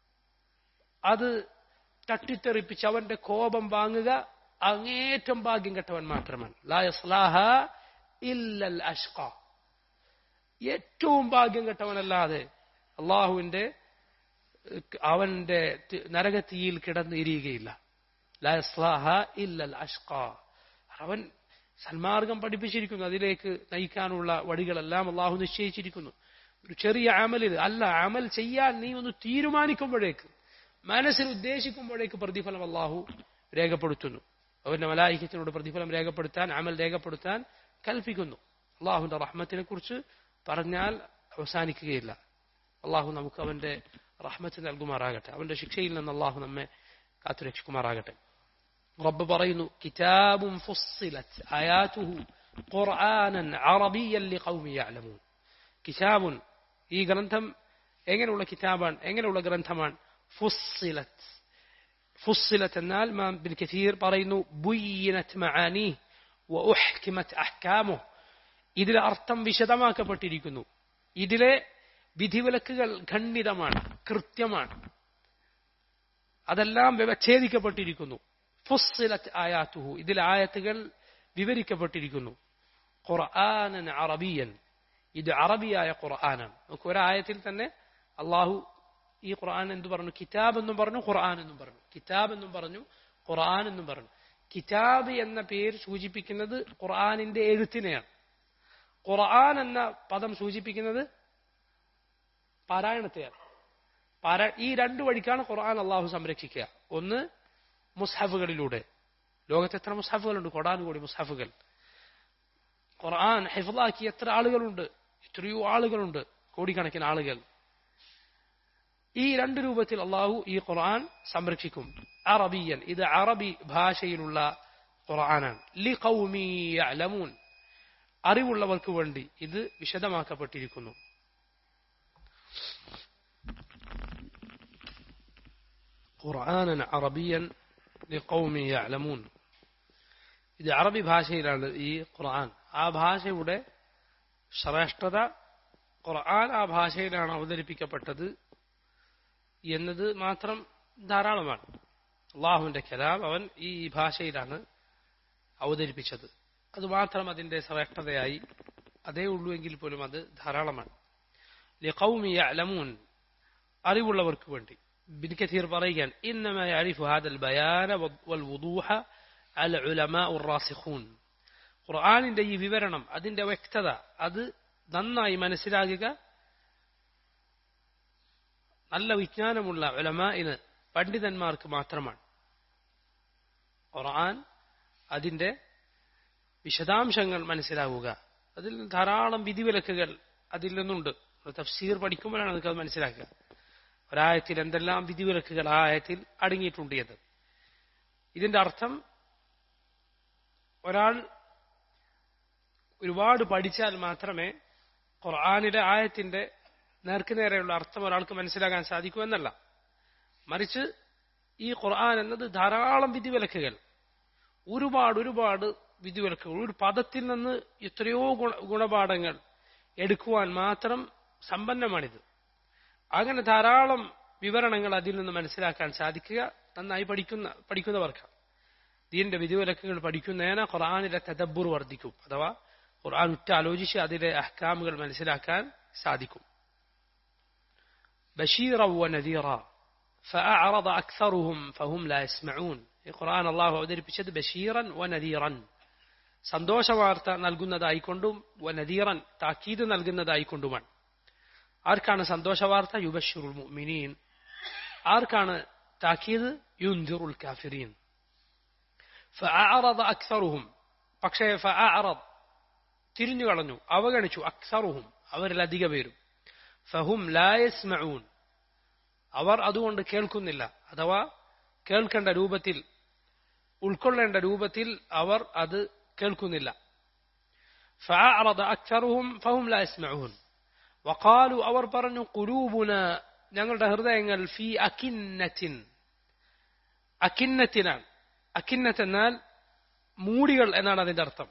അത് തട്ടിത്തെറിപ്പിച്ച് അവന്റെ കോപം വാങ്ങുക അങ്ങേറ്റം ഭാഗ്യം കെട്ടവൻ മാത്രമാണ് ലാ യസ്ലാഹ ഇല്ലൽ അഷ്ഖ ഏറ്റവും ഭാഗ്യം കെട്ടവനല്ലാതെ അള്ളാഹുവിന്റെ ഏഹ്, അവന്റെ തി- നരകത്തീയിൽ കിടന്ന് ഇരിയുകയില്ല ലാ യസ്ലാഹ ഇല്ലൽ അഷ്ഖ അവൻ സന്മാർഗം പഠിപ്പിച്ചിരിക്കുന്നു അതിലേക്ക് നയിക്കാനുള്ള വഴികളെല്ലാം അള്ളാഹു നിശ്ചയിച്ചിരിക്കുന്നു ഒരു ചെറിയ അമലിൽ അല്ല അമൽ ചെയ്യാൻ നീ ഒന്ന് തീരുമാനിക്കുമ്പോഴേക്ക് മനസ്സിൽ ഉദ്ദേശിക്കുമ്പോഴേക്ക് പ്രതിഫലം അള്ളാഹു രേഖപ്പെടുത്തുന്നു അവന്റെ മലായിക്കത്തിനോട് പ്രതിഫലം രേഖപ്പെടുത്താൻ അമൽ രേഖപ്പെടുത്താൻ കൽപ്പിക്കുന്നു അള്ളാഹുവിന്റെ റഹ്മത്തിനെ കുറിച്ച് പറഞ്ഞാൽ അവസാനിക്കുകയില്ല അള്ളാഹു നമുക്ക് അവന്റെ റഹ്മത്ത് നൽകുമാറാകട്ടെ അവന്റെ ശിക്ഷയിൽ നിന്ന് അള്ളാഹു നമ്മെ കാത്തുരക്ഷിക്കുമാറാകട്ടെ റബ്ബ് പറയുന്നു കിതാബും ഫുസ്സിലത് ആയാതുഹു ഖുർആനൻ അറബിയൻ ലിഖൗമി യഅലമൂൻ കിതാബുൻ ഈ ഗ്രന്ഥം എങ്ങനെയുള്ള കിതാബാണ് എങ്ങനെയുള്ള ഗ്രന്ഥമാണ് ഫുസ്സിലത് ഫുസ്സിലത്ത് എന്നാൽ മാം ബിൻ കഥീർ പറയുന്നു ബുയ്യിനത് മആനി വഉഹ്കിമത് അഹ്കാമു ഇതിലെ അർത്ഥം വിശദമാക്കപ്പെട്ടിരിക്കുന്നു ഇതിലെ വിധിവിലക്കുകൾ ഖണ്ഡിതമാണ് കൃത്യമാണ് അതെല്ലാം വ്യവച്ഛേദിക്കപ്പെട്ടിരിക്കുന്നു ഫുസ്സിലത്ത് ആയാത്തുഹു ഇതിലെ ആയത്തുകൾ വിവരിക്കപ്പെട്ടിരിക്കുന്നു ഖുർആനൻ അറബിയൻ ഇത് അറബിയായ ഖുർആനാണ് നമുക്ക് ഒരായത്തിൽ തന്നെ അള്ളാഹു ഈ ഖുർആൻ എന്ത് പറഞ്ഞു കിതാബ് എന്നും പറഞ്ഞു ഖുർആൻ എന്നും പറഞ്ഞു കിതാബ് എന്നും പറഞ്ഞു ഖുർആൻ എന്നും പറഞ്ഞു കിതാബ് എന്ന പേര് സൂചിപ്പിക്കുന്നത് ഖുർആനിന്റെ എഴുത്തിനെയാണ് ഖുർആൻ എന്ന പദം സൂചിപ്പിക്കുന്നത് പാരായണത്തെയാണ് പാരാ ഈ രണ്ടു വഴിക്കാണ് ഖുർആൻ അള്ളാഹു സംരക്ഷിക്കുക ഒന്ന് മുസ്ഹഫുകളിലൂടെ ലോകത്ത് എത്ര മുസ്ഹഫുകളുണ്ട് കൊടാനുകൂടി മുസ്ഹഫുകൾ ഖുർആൻ ഹിഫ്ലാക്കി എത്ര ആളുകളുണ്ട് എത്രയോ ആളുകളുണ്ട് കോടിക്കണക്കിന് ആളുകൾ ഈ രണ്ട് രൂപത്തിൽ അള്ളാഹു ഈ ഖുർആൻ സംരക്ഷിക്കും അറബിയൻ ഇത് അറബി ഭാഷയിലുള്ള ഖുർആനാണ് ലി ഖൗമി യഅലമൂൻ അറിവുള്ളവർക്ക് വേണ്ടി ഇത് വിശദമാക്കപ്പെട്ടിരിക്കുന്നു ഖുർആനൻ അറബിയൻ ലി ഖൗമി യഅലമൂൻ ഇത് അറബി ഭാഷയിലാണ് ഈ ഖുർആൻ ആ ഭാഷയുടെ ശ്രേഷ്ഠത ഖുർആൻ ആ ഭാഷയിലാണ് അവതരിപ്പിക്കപ്പെട്ടത് എന്നത് മാത്രം ധാരാളമാണ് അള്ളാഹുവിന്റെ കലാം അവൻ ഈ ഭാഷയിലാണ് അവതരിപ്പിച്ചത് അത് മാത്രം അതിന്റെ ശ്രേഷ്ഠതയായി അതേ ഉള്ളൂ എങ്കിൽ പോലും അത് ധാരാളമാണ് ലിഖൗമി യഅലമൂൻ അറിവുള്ളവർക്ക് വേണ്ടി ബിൻ കഥീർ പറയുകയാണ് ഇന്നമ യഅരിഫു ഹാദൽ ബയാന വൽ വുദൂഹ അൽ ഉലമാഉ റാസിഖൂൻ ഖുർആനിന്റെ ഈ വിവരണം അതിന്റെ വ്യക്തത അത് നന്നായി മനസ്സിലാകുക നല്ല വിജ്ഞാനമുള്ള ഉലമാഇന് പണ്ഡിതന്മാർക്ക് മാത്രമാണ് ഖുർആൻ അതിന്റെ വിശദാംശങ്ങൾ മനസ്സിലാവുക അതിൽ ധാരാളം വിധിവിലക്കുകൾ അതിൽ നിന്നുണ്ട് തഫ്സീർ പഠിക്കുമ്പോഴാണ് നമുക്ക് അത് മനസ്സിലാക്കുക ഒരായത്തിൽ എന്തെല്ലാം വിധിവിലക്കുകൾ ആ ആയത്തിൽ അടങ്ങിയിട്ടുണ്ട് എന്ന് ഇതിന്റെ അർത്ഥം ഒരാൾ ഒരുപാട് പഠിച്ചാൽ മാത്രമേ ഖുർആാനിലെ ആയത്തിന്റെ നേർക്കുനേരെയുള്ള അർത്ഥം ഒരാൾക്ക് മനസ്സിലാക്കാൻ സാധിക്കൂ എന്നല്ല മറിച്ച് ഈ ഖുർആൻ എന്നത് ധാരാളം വിധിവിലക്കുകൾ ഒരുപാട് ഒരുപാട് വിധിവിലക്കുകൾ ഒരു പദത്തിൽ നിന്ന് എത്രയോ ഗുണ ഗുണപാഠങ്ങൾ എടുക്കുവാൻ മാത്രം സമ്പന്നമാണിത് അങ്ങനെ ധാരാളം വിവരണങ്ങൾ അതിൽ നിന്ന് മനസ്സിലാക്കാൻ സാധിക്കുക നന്നായി പഠിക്കുന്ന പഠിക്കുന്നവർക്ക് ദീന്റെ വിധിവിലക്കുകൾ പഠിക്കുന്നതിന് ഖുർആാനിലെ തദബ്ബുർ വർദ്ധിക്കും അഥവാ ഖുർആൻ ഉറ്റാലോചിച്ച് അതിലെ അഹ്കാമുകൾ മനസ്സിലാക്കാൻ സാധിക്കും ബഷീറ വനദീറ فأعرض أكثرهم فهم لا يسمعون ഈ ഖുർആൻ അള്ളാഹു അവതരിപ്പിച്ചത് ബഷീറൻ വനദീറൻ സന്തോഷവാർത്ത നൽകുന്നതായിക്കൊണ്ടും വനദീറൻ താക്കീത് നൽകുന്നതായിക്കൊണ്ടുമാണ് ആർക്കാണ് സന്തോഷവാർത്ത യുബഷുറുൽ മുഅ്മിനീൻ ആർക്കാണ് താക്കീത് യുൻദിറുൽ കാഫിരീൻ ഫഅഅറദ അക്സറുഹും പക്ഷേ ഫഅഅറദ് തിരിഞ്ഞു കളഞ്ഞു അവഗണിച്ചു അക്സറുഹും അവരിൽ അധിക പേരും ഫഹും ലാ യസ്മഊൻ അവർ അതുകൊണ്ട് കേൾക്കുന്നില്ല അഥവാ കേൾക്കേണ്ട രൂപത്തിൽ ഉൾക്കൊള്ളേണ്ട രൂപത്തിൽ അവർ അത് കേൾക്കുന്നില്ല فأعرض أكثرهم فهم لا يسمعون وقالوا അവർ പറഞ്ഞു قلوبنا ഞങ്ങളുടെ ഹൃദയങ്ങൾ ഫി അക്കിന്നത്തിൻ അക്കിന്നത്തിനാണ് അക്കിന്നത്ത് എന്നാൽ മൂടികൾ എന്നാണ് അതിന്റെ അർത്ഥം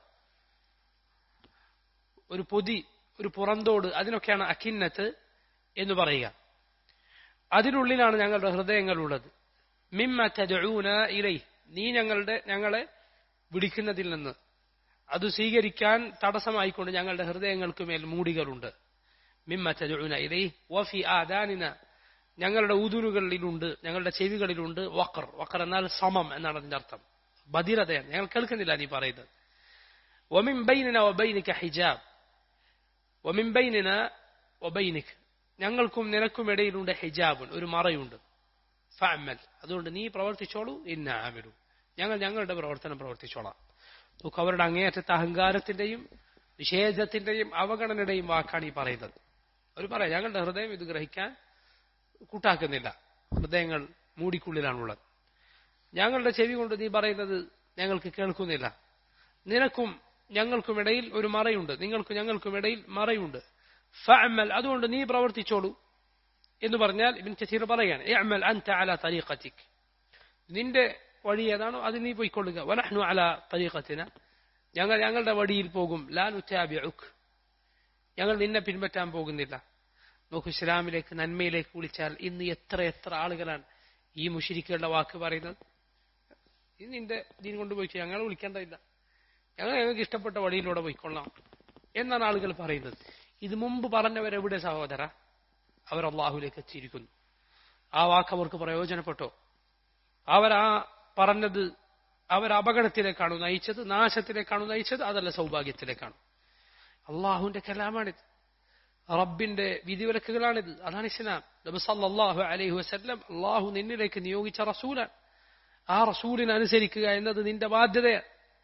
ഒരു പൊതി ഒരു പുറന്തോട് അതിനൊക്കെയാണ് അക്കിന്നത്ത് എന്ന് പറയുക അതിനുള്ളിലാണ് ഞങ്ങളുടെ ഹൃദയങ്ങളുള്ളത് മിമ്മ തദഊന ഇലൈ നീ ഞങ്ങളുടെ ഞങ്ങളെ വിളിക്കുന്നതിൽ നിന്ന് അത് സ്വീകരിക്കാൻ തടസ്സമായിക്കൊണ്ട് ഞങ്ങളുടെ ഹൃദയങ്ങൾക്ക് മേൽ മൂടികളുണ്ട് മിമ്മ തദഊന ഇലൈ വഫി ആദാനിന ഞങ്ങളുടെ ഊതുനുകളിലുണ്ട് ഞങ്ങളുടെ ചെവികളിലുണ്ട് വക്കർ വക്കർ എന്നാൽ സമം എന്നാണ് അതിന്റെ അർത്ഥം ബധിരതയാണ് ഞങ്ങൾ കേൾക്കുന്നില്ല നീ പറയുന്നത് ومن بيننا وبينك حجاب ومن بيننا وبينك ഞങ്ങൾക്കും നിനക്കും ഇടയിലുണ്ട് ഹിജാബുൻ ഒരു മറയുണ്ട് ഫഅമൽ അതുകൊണ്ട് നീ പ്രവർത്തിച്ചോളൂ ഇന്ന ആമിലു ഞങ്ങൾ ഞങ്ങളുടെ പ്രവർത്തനം പ്രവർത്തിച്ചോളാം നോക്ക് അവരുടെ അങ്ങേയറ്റത്തെ അഹങ്കാരത്തിന്റെയും നിഷേധത്തിന്റെയും അവഗണനയുടെയും വാക്കാണ് ഈ പറയുന്നത് അവർ പറയാം ഞങ്ങളുടെ ഹൃദയം ഇത് ഗ്രഹിക്കാൻ കൂട്ടാക്കുന്നില്ല ഹൃദയങ്ങൾ മൂടിക്കുള്ളിലാണുള്ളത് ഞങ്ങളുടെ ചെവി കൊണ്ട് നീ പറയുന്നത് ഞങ്ങൾക്ക് കേൾക്കുന്നില്ല നിനക്കും ഞങ്ങൾക്കുമിടയിൽ ഒരു മറയുണ്ട് നിങ്ങൾക്കും ഞങ്ങൾക്കുമിടയിൽ മറയുണ്ട് ഫഅമൽ അതുകൊണ്ട് നീ പ്രവർത്തിച്ചോളൂ എന്ന് പറഞ്ഞാൽ ഇബിൻ കസീർ പറയാണ് ഇഅമൽ അൻത അല തരീഖതിക് നിന്റെ വഴി ഏതാണോ അത് നീ പോയിക്കൊള്ളുക വനഹ്നു അല തരീഖത്തിന ഞങ്ങൾ ഞങ്ങളുടെ വഴിയിൽ പോകും ലാ നുതാബിഉക് ഞങ്ങൾ നിന്നെ പിൻപറ്റാൻ പോകുന്നില്ല നോക്കൂ ഇസ്ലാമിലേക്ക് നന്മയിലേക്ക് വിളിച്ചാൽ ഇന്ന് എത്ര എത്ര ആളുകളാണ് ഈ മുഷിരിക്കുകളുടെ വാക്ക് പറയുന്നത് ഇത് നിന്റെ ദീൻ കൊണ്ടുപോയി ഞങ്ങളെ വിളിക്കേണ്ടതില്ല ഞങ്ങൾ ഞങ്ങൾക്ക് ഇഷ്ടപ്പെട്ട വഴിയിലൂടെ പോയിക്കൊള്ളാം എന്നാണ് ആളുകൾ പറയുന്നത് ഇത് മുമ്പ് പറഞ്ഞവരെവിടെ സഹോദര അവർ അള്ളാഹുലേക്ക് എത്തിയിരിക്കുന്നു ആ വാക്ക് അവർക്ക് പ്രയോജനപ്പെട്ടോ അവരാ പറഞ്ഞത് അവർ അപകടത്തിലേക്കാണ് നയിച്ചത് നാശത്തിലേക്കാണ് നയിച്ചത് അതല്ല സൗഭാഗ്യത്തിലേക്കാണ് അള്ളാഹുവിന്റെ കലാമാണിത് റബ്ബിന്റെ വിധിവിലക്കുകളാണിത് അതാണ് ഇസ്ലാം നബി സല്ലല്ലാഹു അലൈഹി വസല്ലം അള്ളാഹു നിന്നിലേക്ക് നിയോഗിച്ച റസൂലാണ് ആ റസൂലിനെ അനുസരിക്കുക എന്നത് നിന്റെ ബാധ്യതയാണ്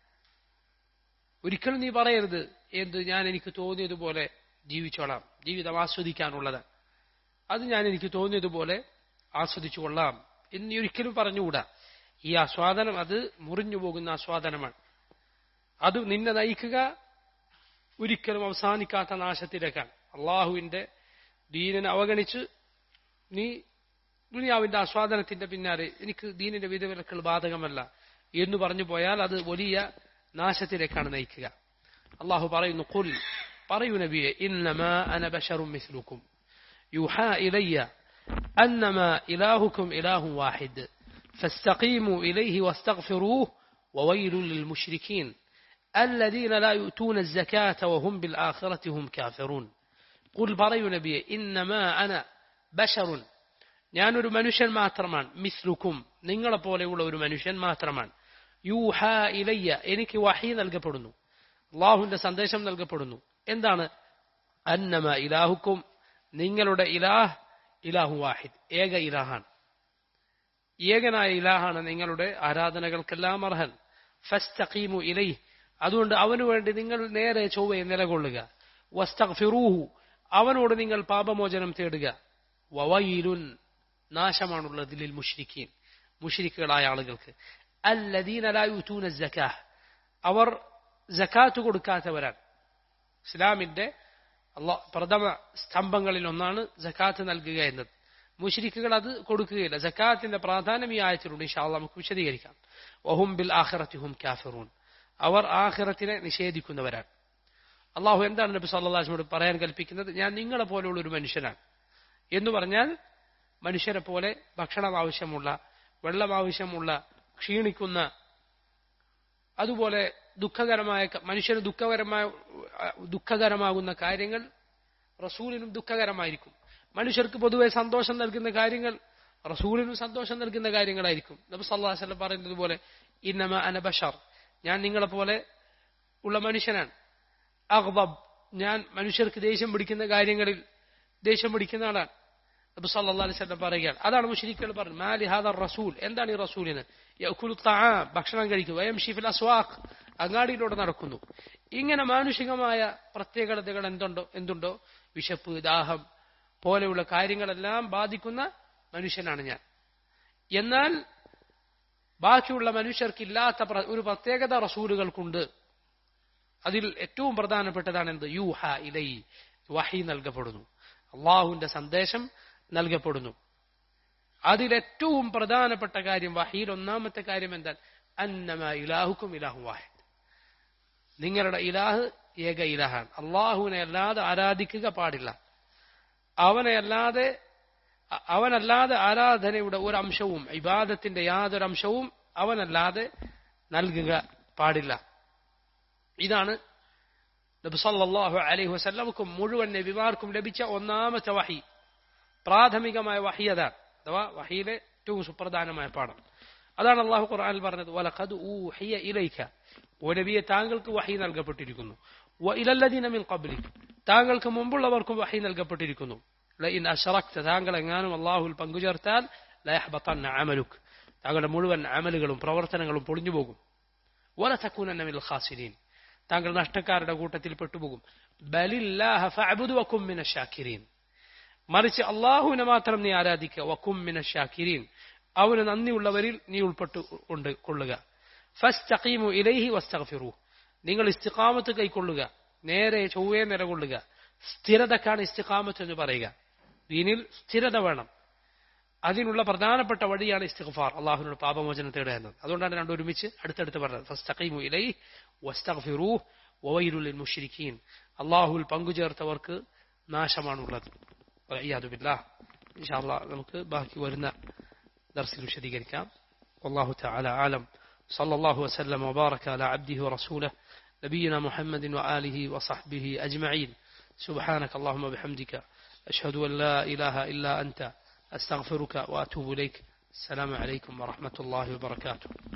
ഒരിക്കലും നീ പറയരുത് എന്ത് ഞാൻ എനിക്ക് തോന്നിയതുപോലെ ജീവിച്ചോളാം ജീവിതം ആസ്വദിക്കാനുള്ളത് അത് ഞാൻ എനിക്ക് തോന്നിയതുപോലെ ആസ്വദിച്ചു കൊള്ളാം എന്ന് നീ ഒരിക്കലും പറഞ്ഞുകൂടാ ഈ ആസ്വാദനം അത് മുറിഞ്ഞു പോകുന്ന ആസ്വാദനമാണ് അത് നിന്നെ നയിക്കുക ഒരിക്കലും അവസാനിക്കാത്ത നാശത്തിലേക്കാണ് അള്ളാഹുവിന്റെ ദീനിനെ അവഗണിച്ച് നീ ദുനിയാവിന്റെ ആസ്വാദനത്തിന്റെ പിന്നാലെ എനിക്ക് ദീനിന്റെ വിധവിലക്കൾ ബാധകമല്ല എന്ന് പറഞ്ഞു പോയാൽ അത് വലിയ നാശത്തിലേക്കാണ് നയിക്കുക അള്ളാഹു പറയുന്നു കുൽ പറയൂ നബിയെ ഇന്നമാ അന ബഷറും മിസ്ലുക്കും യുഹാ ഇലയ്യ أنما إلهكم إله واحد فاستقيموا إليه واستغفروه وويل للمشركين الذين لا يؤتون الزكاة وهم بالآخرة هم كافرون قل പറയൂ നബിയെ إنما أنا بشر ഞാനൊരു മനുഷ്യൻ മാത്രമാണ് മിസ്ലുക്കും നിങ്ങളെ പോലെയുള്ള ഒരു മനുഷ്യൻ മാത്രമാണ് യൂഹ ഇലയ്യ എനിക്ക് വഹി നൽകപ്പെടുന്നു അള്ളാഹുവിന്റെ സന്ദേശം നൽകപ്പെടുന്നു എന്താണ് അന്നമ ഇലാഹുക്കും നിങ്ങളുടെ ഇലാഹ് ഇലാഹു വാഹിദ് ഏക ഇലാഹാണ് ഏകനായ ഇലാഹാണ് നിങ്ങളുടെ ആരാധനകൾക്കെല്ലാം അർഹൻ ഫസ്തഖീമു ഇലൈ അതുകൊണ്ട് അവനു വേണ്ടി നിങ്ങൾ നേരെ ചൊവ്വയെ നിലകൊള്ളുക വസ്തഗ്ഫിറൂഹു അവനോട് നിങ്ങൾ പാപമോചനം തേടുക വവയിലുൻ നാശമാണുള്ളത് ലിൽ മുഷ്രിക്കീൻ മുഷ്രിക്കുകളായ ആളുകൾക്ക് അല്ലദീന ലാ യുതൂന സക്കാഹ് അവർ സക്കാത്ത് കൊടുക്കാത്തവരാണ് ഇസ്ലാമിന്റെ അള്ളാഹ് പ്രഥമ സ്തംഭങ്ങളിൽ ഒന്നാണ് സക്കാത്ത് നൽകുക എന്നത് മുഷ്രിക്കുകൾ അത് കൊടുക്കുകയില്ല സക്കാത്തിന്റെ പ്രാധാന്യം ഈ ആയത്തിലുണ്ട് ഇൻഷാ നമുക്ക് വിശദീകരിക്കാം വഹും ബിൽ ആഖിറത്തി ഹും കാഫിറൂൻ അവർ ആഖിറത്തിനെ നിഷേധിക്കുന്നവരാണ് അള്ളാഹു എന്താണ് നബി സല്ലാസ്മോട് പറയാൻ കൽപ്പിക്കുന്നത് ഞാൻ നിങ്ങളെ പോലെയുള്ള ഒരു മനുഷ്യനാണ് എന്ന് പറഞ്ഞാൽ മനുഷ്യരെ പോലെ ഭക്ഷണം ആവശ്യമുള്ള വെള്ളം ആവശ്യമുള്ള ക്ഷീണിക്കുന്ന അതുപോലെ ദുഃഖകരമായ മനുഷ്യന് ദുഃഖകരമായ ദുഃഖകരമാകുന്ന കാര്യങ്ങൾ റസൂലിനും ദുഃഖകരമായിരിക്കും മനുഷ്യർക്ക് പൊതുവെ സന്തോഷം നൽകുന്ന കാര്യങ്ങൾ റസൂലിനും സന്തോഷം നൽകുന്ന കാര്യങ്ങളായിരിക്കും നബി സല്ലല്ലാഹു അലൈഹി പറയുന്നത് പോലെ ഇന്നമ അന ബഷർ ഞാൻ നിങ്ങളെ പോലെ ഉള്ള മനുഷ്യനാണ് അഗ്ബബ് ഞാൻ മനുഷ്യർക്ക് ദേഷ്യം പിടിക്കുന്ന കാര്യങ്ങളിൽ ദേഷ്യം പിടിക്കുന്ന ആളാണ് നബി സല്ലല്ലാഹു അലൈഹി വസല്ലം പറയുകയാണ് അതാണ് മുശ്രിക്കുകൾ പറഞ്ഞു മാലി ഹാദ റസൂൽ എന്താണ് ഈ റസൂലിന് യഅകുലു തആം ഭക്ഷണം കഴിക്കും വയംശി ഫിൽ അസ്വാഖ് അങ്ങാടിയിലൂടെ നടക്കുന്നു ഇങ്ങനെ മാനുഷികമായ പ്രത്യേകതകൾ എന്തുണ്ടോ എന്തുണ്ടോ വിശപ്പ് ദാഹം പോലെയുള്ള കാര്യങ്ങളെല്ലാം ബാധിക്കുന്ന മനുഷ്യനാണ് ഞാൻ എന്നാൽ ബാക്കിയുള്ള മനുഷ്യർക്കില്ലാത്ത ഒരു പ്രത്യേകത റസൂലുകൾക്കുണ്ട് അതിൽ ഏറ്റവും പ്രധാനപ്പെട്ടതാണ് എന്ത് യൂഹ ഇലൈ വഹി നൽകപ്പെടുന്നു അള്ളാഹുവിന്റെ സന്ദേശം നൽകപ്പെടുന്നു അതിലേറ്റവും പ്രധാനപ്പെട്ട കാര്യം വഹിയിൽ ഒന്നാമത്തെ കാര്യം എന്താണ് അന്നമ ഇലാഹുക്കും ഇലാഹു വാഹിദ് നിങ്ങളുടെ ഇലാഹ് ഏക ഇലാഹാണ് അള്ളാഹുവിനെ അല്ലാതെ ആരാധിക്കുക പാടില്ല അവനെ അല്ലാതെ അവനല്ലാതെ ആരാധനയുടെ ഒരു അംശവും ഇബാദത്തിന്റെ യാതൊരു അംശവും അവനല്ലാതെ നൽകുക പാടില്ല ഇതാണ് നബി സല്ലല്ലാഹു അലൈഹി വസല്ലമക്കും മുഴുവൻ നബിമാർക്കും ലഭിച്ച ഒന്നാമത്തെ വഹി പ്രാഥമികമായ വഹി അതാണ് അഥവാ വഹിയിലെ ഏറ്റവും സുപ്രധാനമായ പാഠം അതാണ് അള്ളാഹു ഖുർആനിൽ പറഞ്ഞത് വലഖദ് ഊഹിയ ഇലൈക ഓ നബിയെ താങ്കൾക്ക് വഹി നൽകപ്പെട്ടിരിക്കുന്നു വ ഇലല്ലദീന മിൻ ഖബ്ലിക് താങ്കൾക്ക് മുമ്പുള്ളവർക്കും വഹി നൽകപ്പെട്ടിരിക്കുന്നു ലഇൻ അശറക്ത താങ്കൾ എങ്ങാനും അള്ളാഹുൽ പങ്കുചേർത്താൽ ലയഹ്ബത്തന്ന അമലുക് താങ്കളുടെ മുഴുവൻ അമലുകളും പ്രവർത്തനങ്ങളും പൊളിഞ്ഞു പോകും വല തക്കൂനന്ന മിൽ ഖാസിരീൻ താങ്കൾ നഷ്ടക്കാരുടെ കൂട്ടത്തിൽ പെട്ടുപോകും ബലില്ലാഹ ഫഅബ്ദു വകും മിന ഷാക്കിരീൻ മറിച്ച് അള്ളാഹുവിനെ മാത്രം നീ ആരാധിക്കുക വക്കും മിന ഷാക്കിരീൻ അവന് നന്ദിയുള്ളവരിൽ നീ ഉൾപ്പെട്ടു കൊണ്ട് കൊള്ളുക ഫസ്തഖീമു ഇലൈഹി വസ്തഗ്ഫിറു നിങ്ങൾ ഇസ്തിഖാമത്ത് കൈക്കൊള്ളുക നേരെ ചൊവ്വേ നിലകൊള്ളുക സ്ഥിരതക്കാണ് ഇസ്തിഖാമത്ത് എന്ന് പറയുക ദീനിൽ സ്ഥിരത വേണം അതിനുള്ള പ്രധാനപ്പെട്ട വഴിയാണ് ഇസ്തിഗ്ഫാർ അള്ളാഹുവിനോട് പാപമോചനം തേടുക എന്നത് അതുകൊണ്ടാണ് രണ്ടും ഒരുമിച്ച് അടുത്തടുത്ത് പറഞ്ഞത് ഫസ്തഖീമു ഇലൈഹി വസ്തഗ്ഫിറു വവൈലുൽ മുഷ്രിക്കീൻ അള്ളാഹുവിൽ പങ്കുചേർത്തവർക്ക് നാശമാണുള്ളത് വയ്യാതുബില്ലാ ഇൻഷാല്ലാ നമുക്ക് ബാക്കി വരുന്ന درس വിശദീകരിക്കാം والله تعالى أعلم صلى الله وسلم وبارك على عبده ورسوله نبينا محمد وآله وصحبه أجمعين سبحانك اللهم وبحمدك أشهد أن لا إله إلا أنت أستغفرك وأتوب إليك السلام عليكم ورحمة الله وبركاته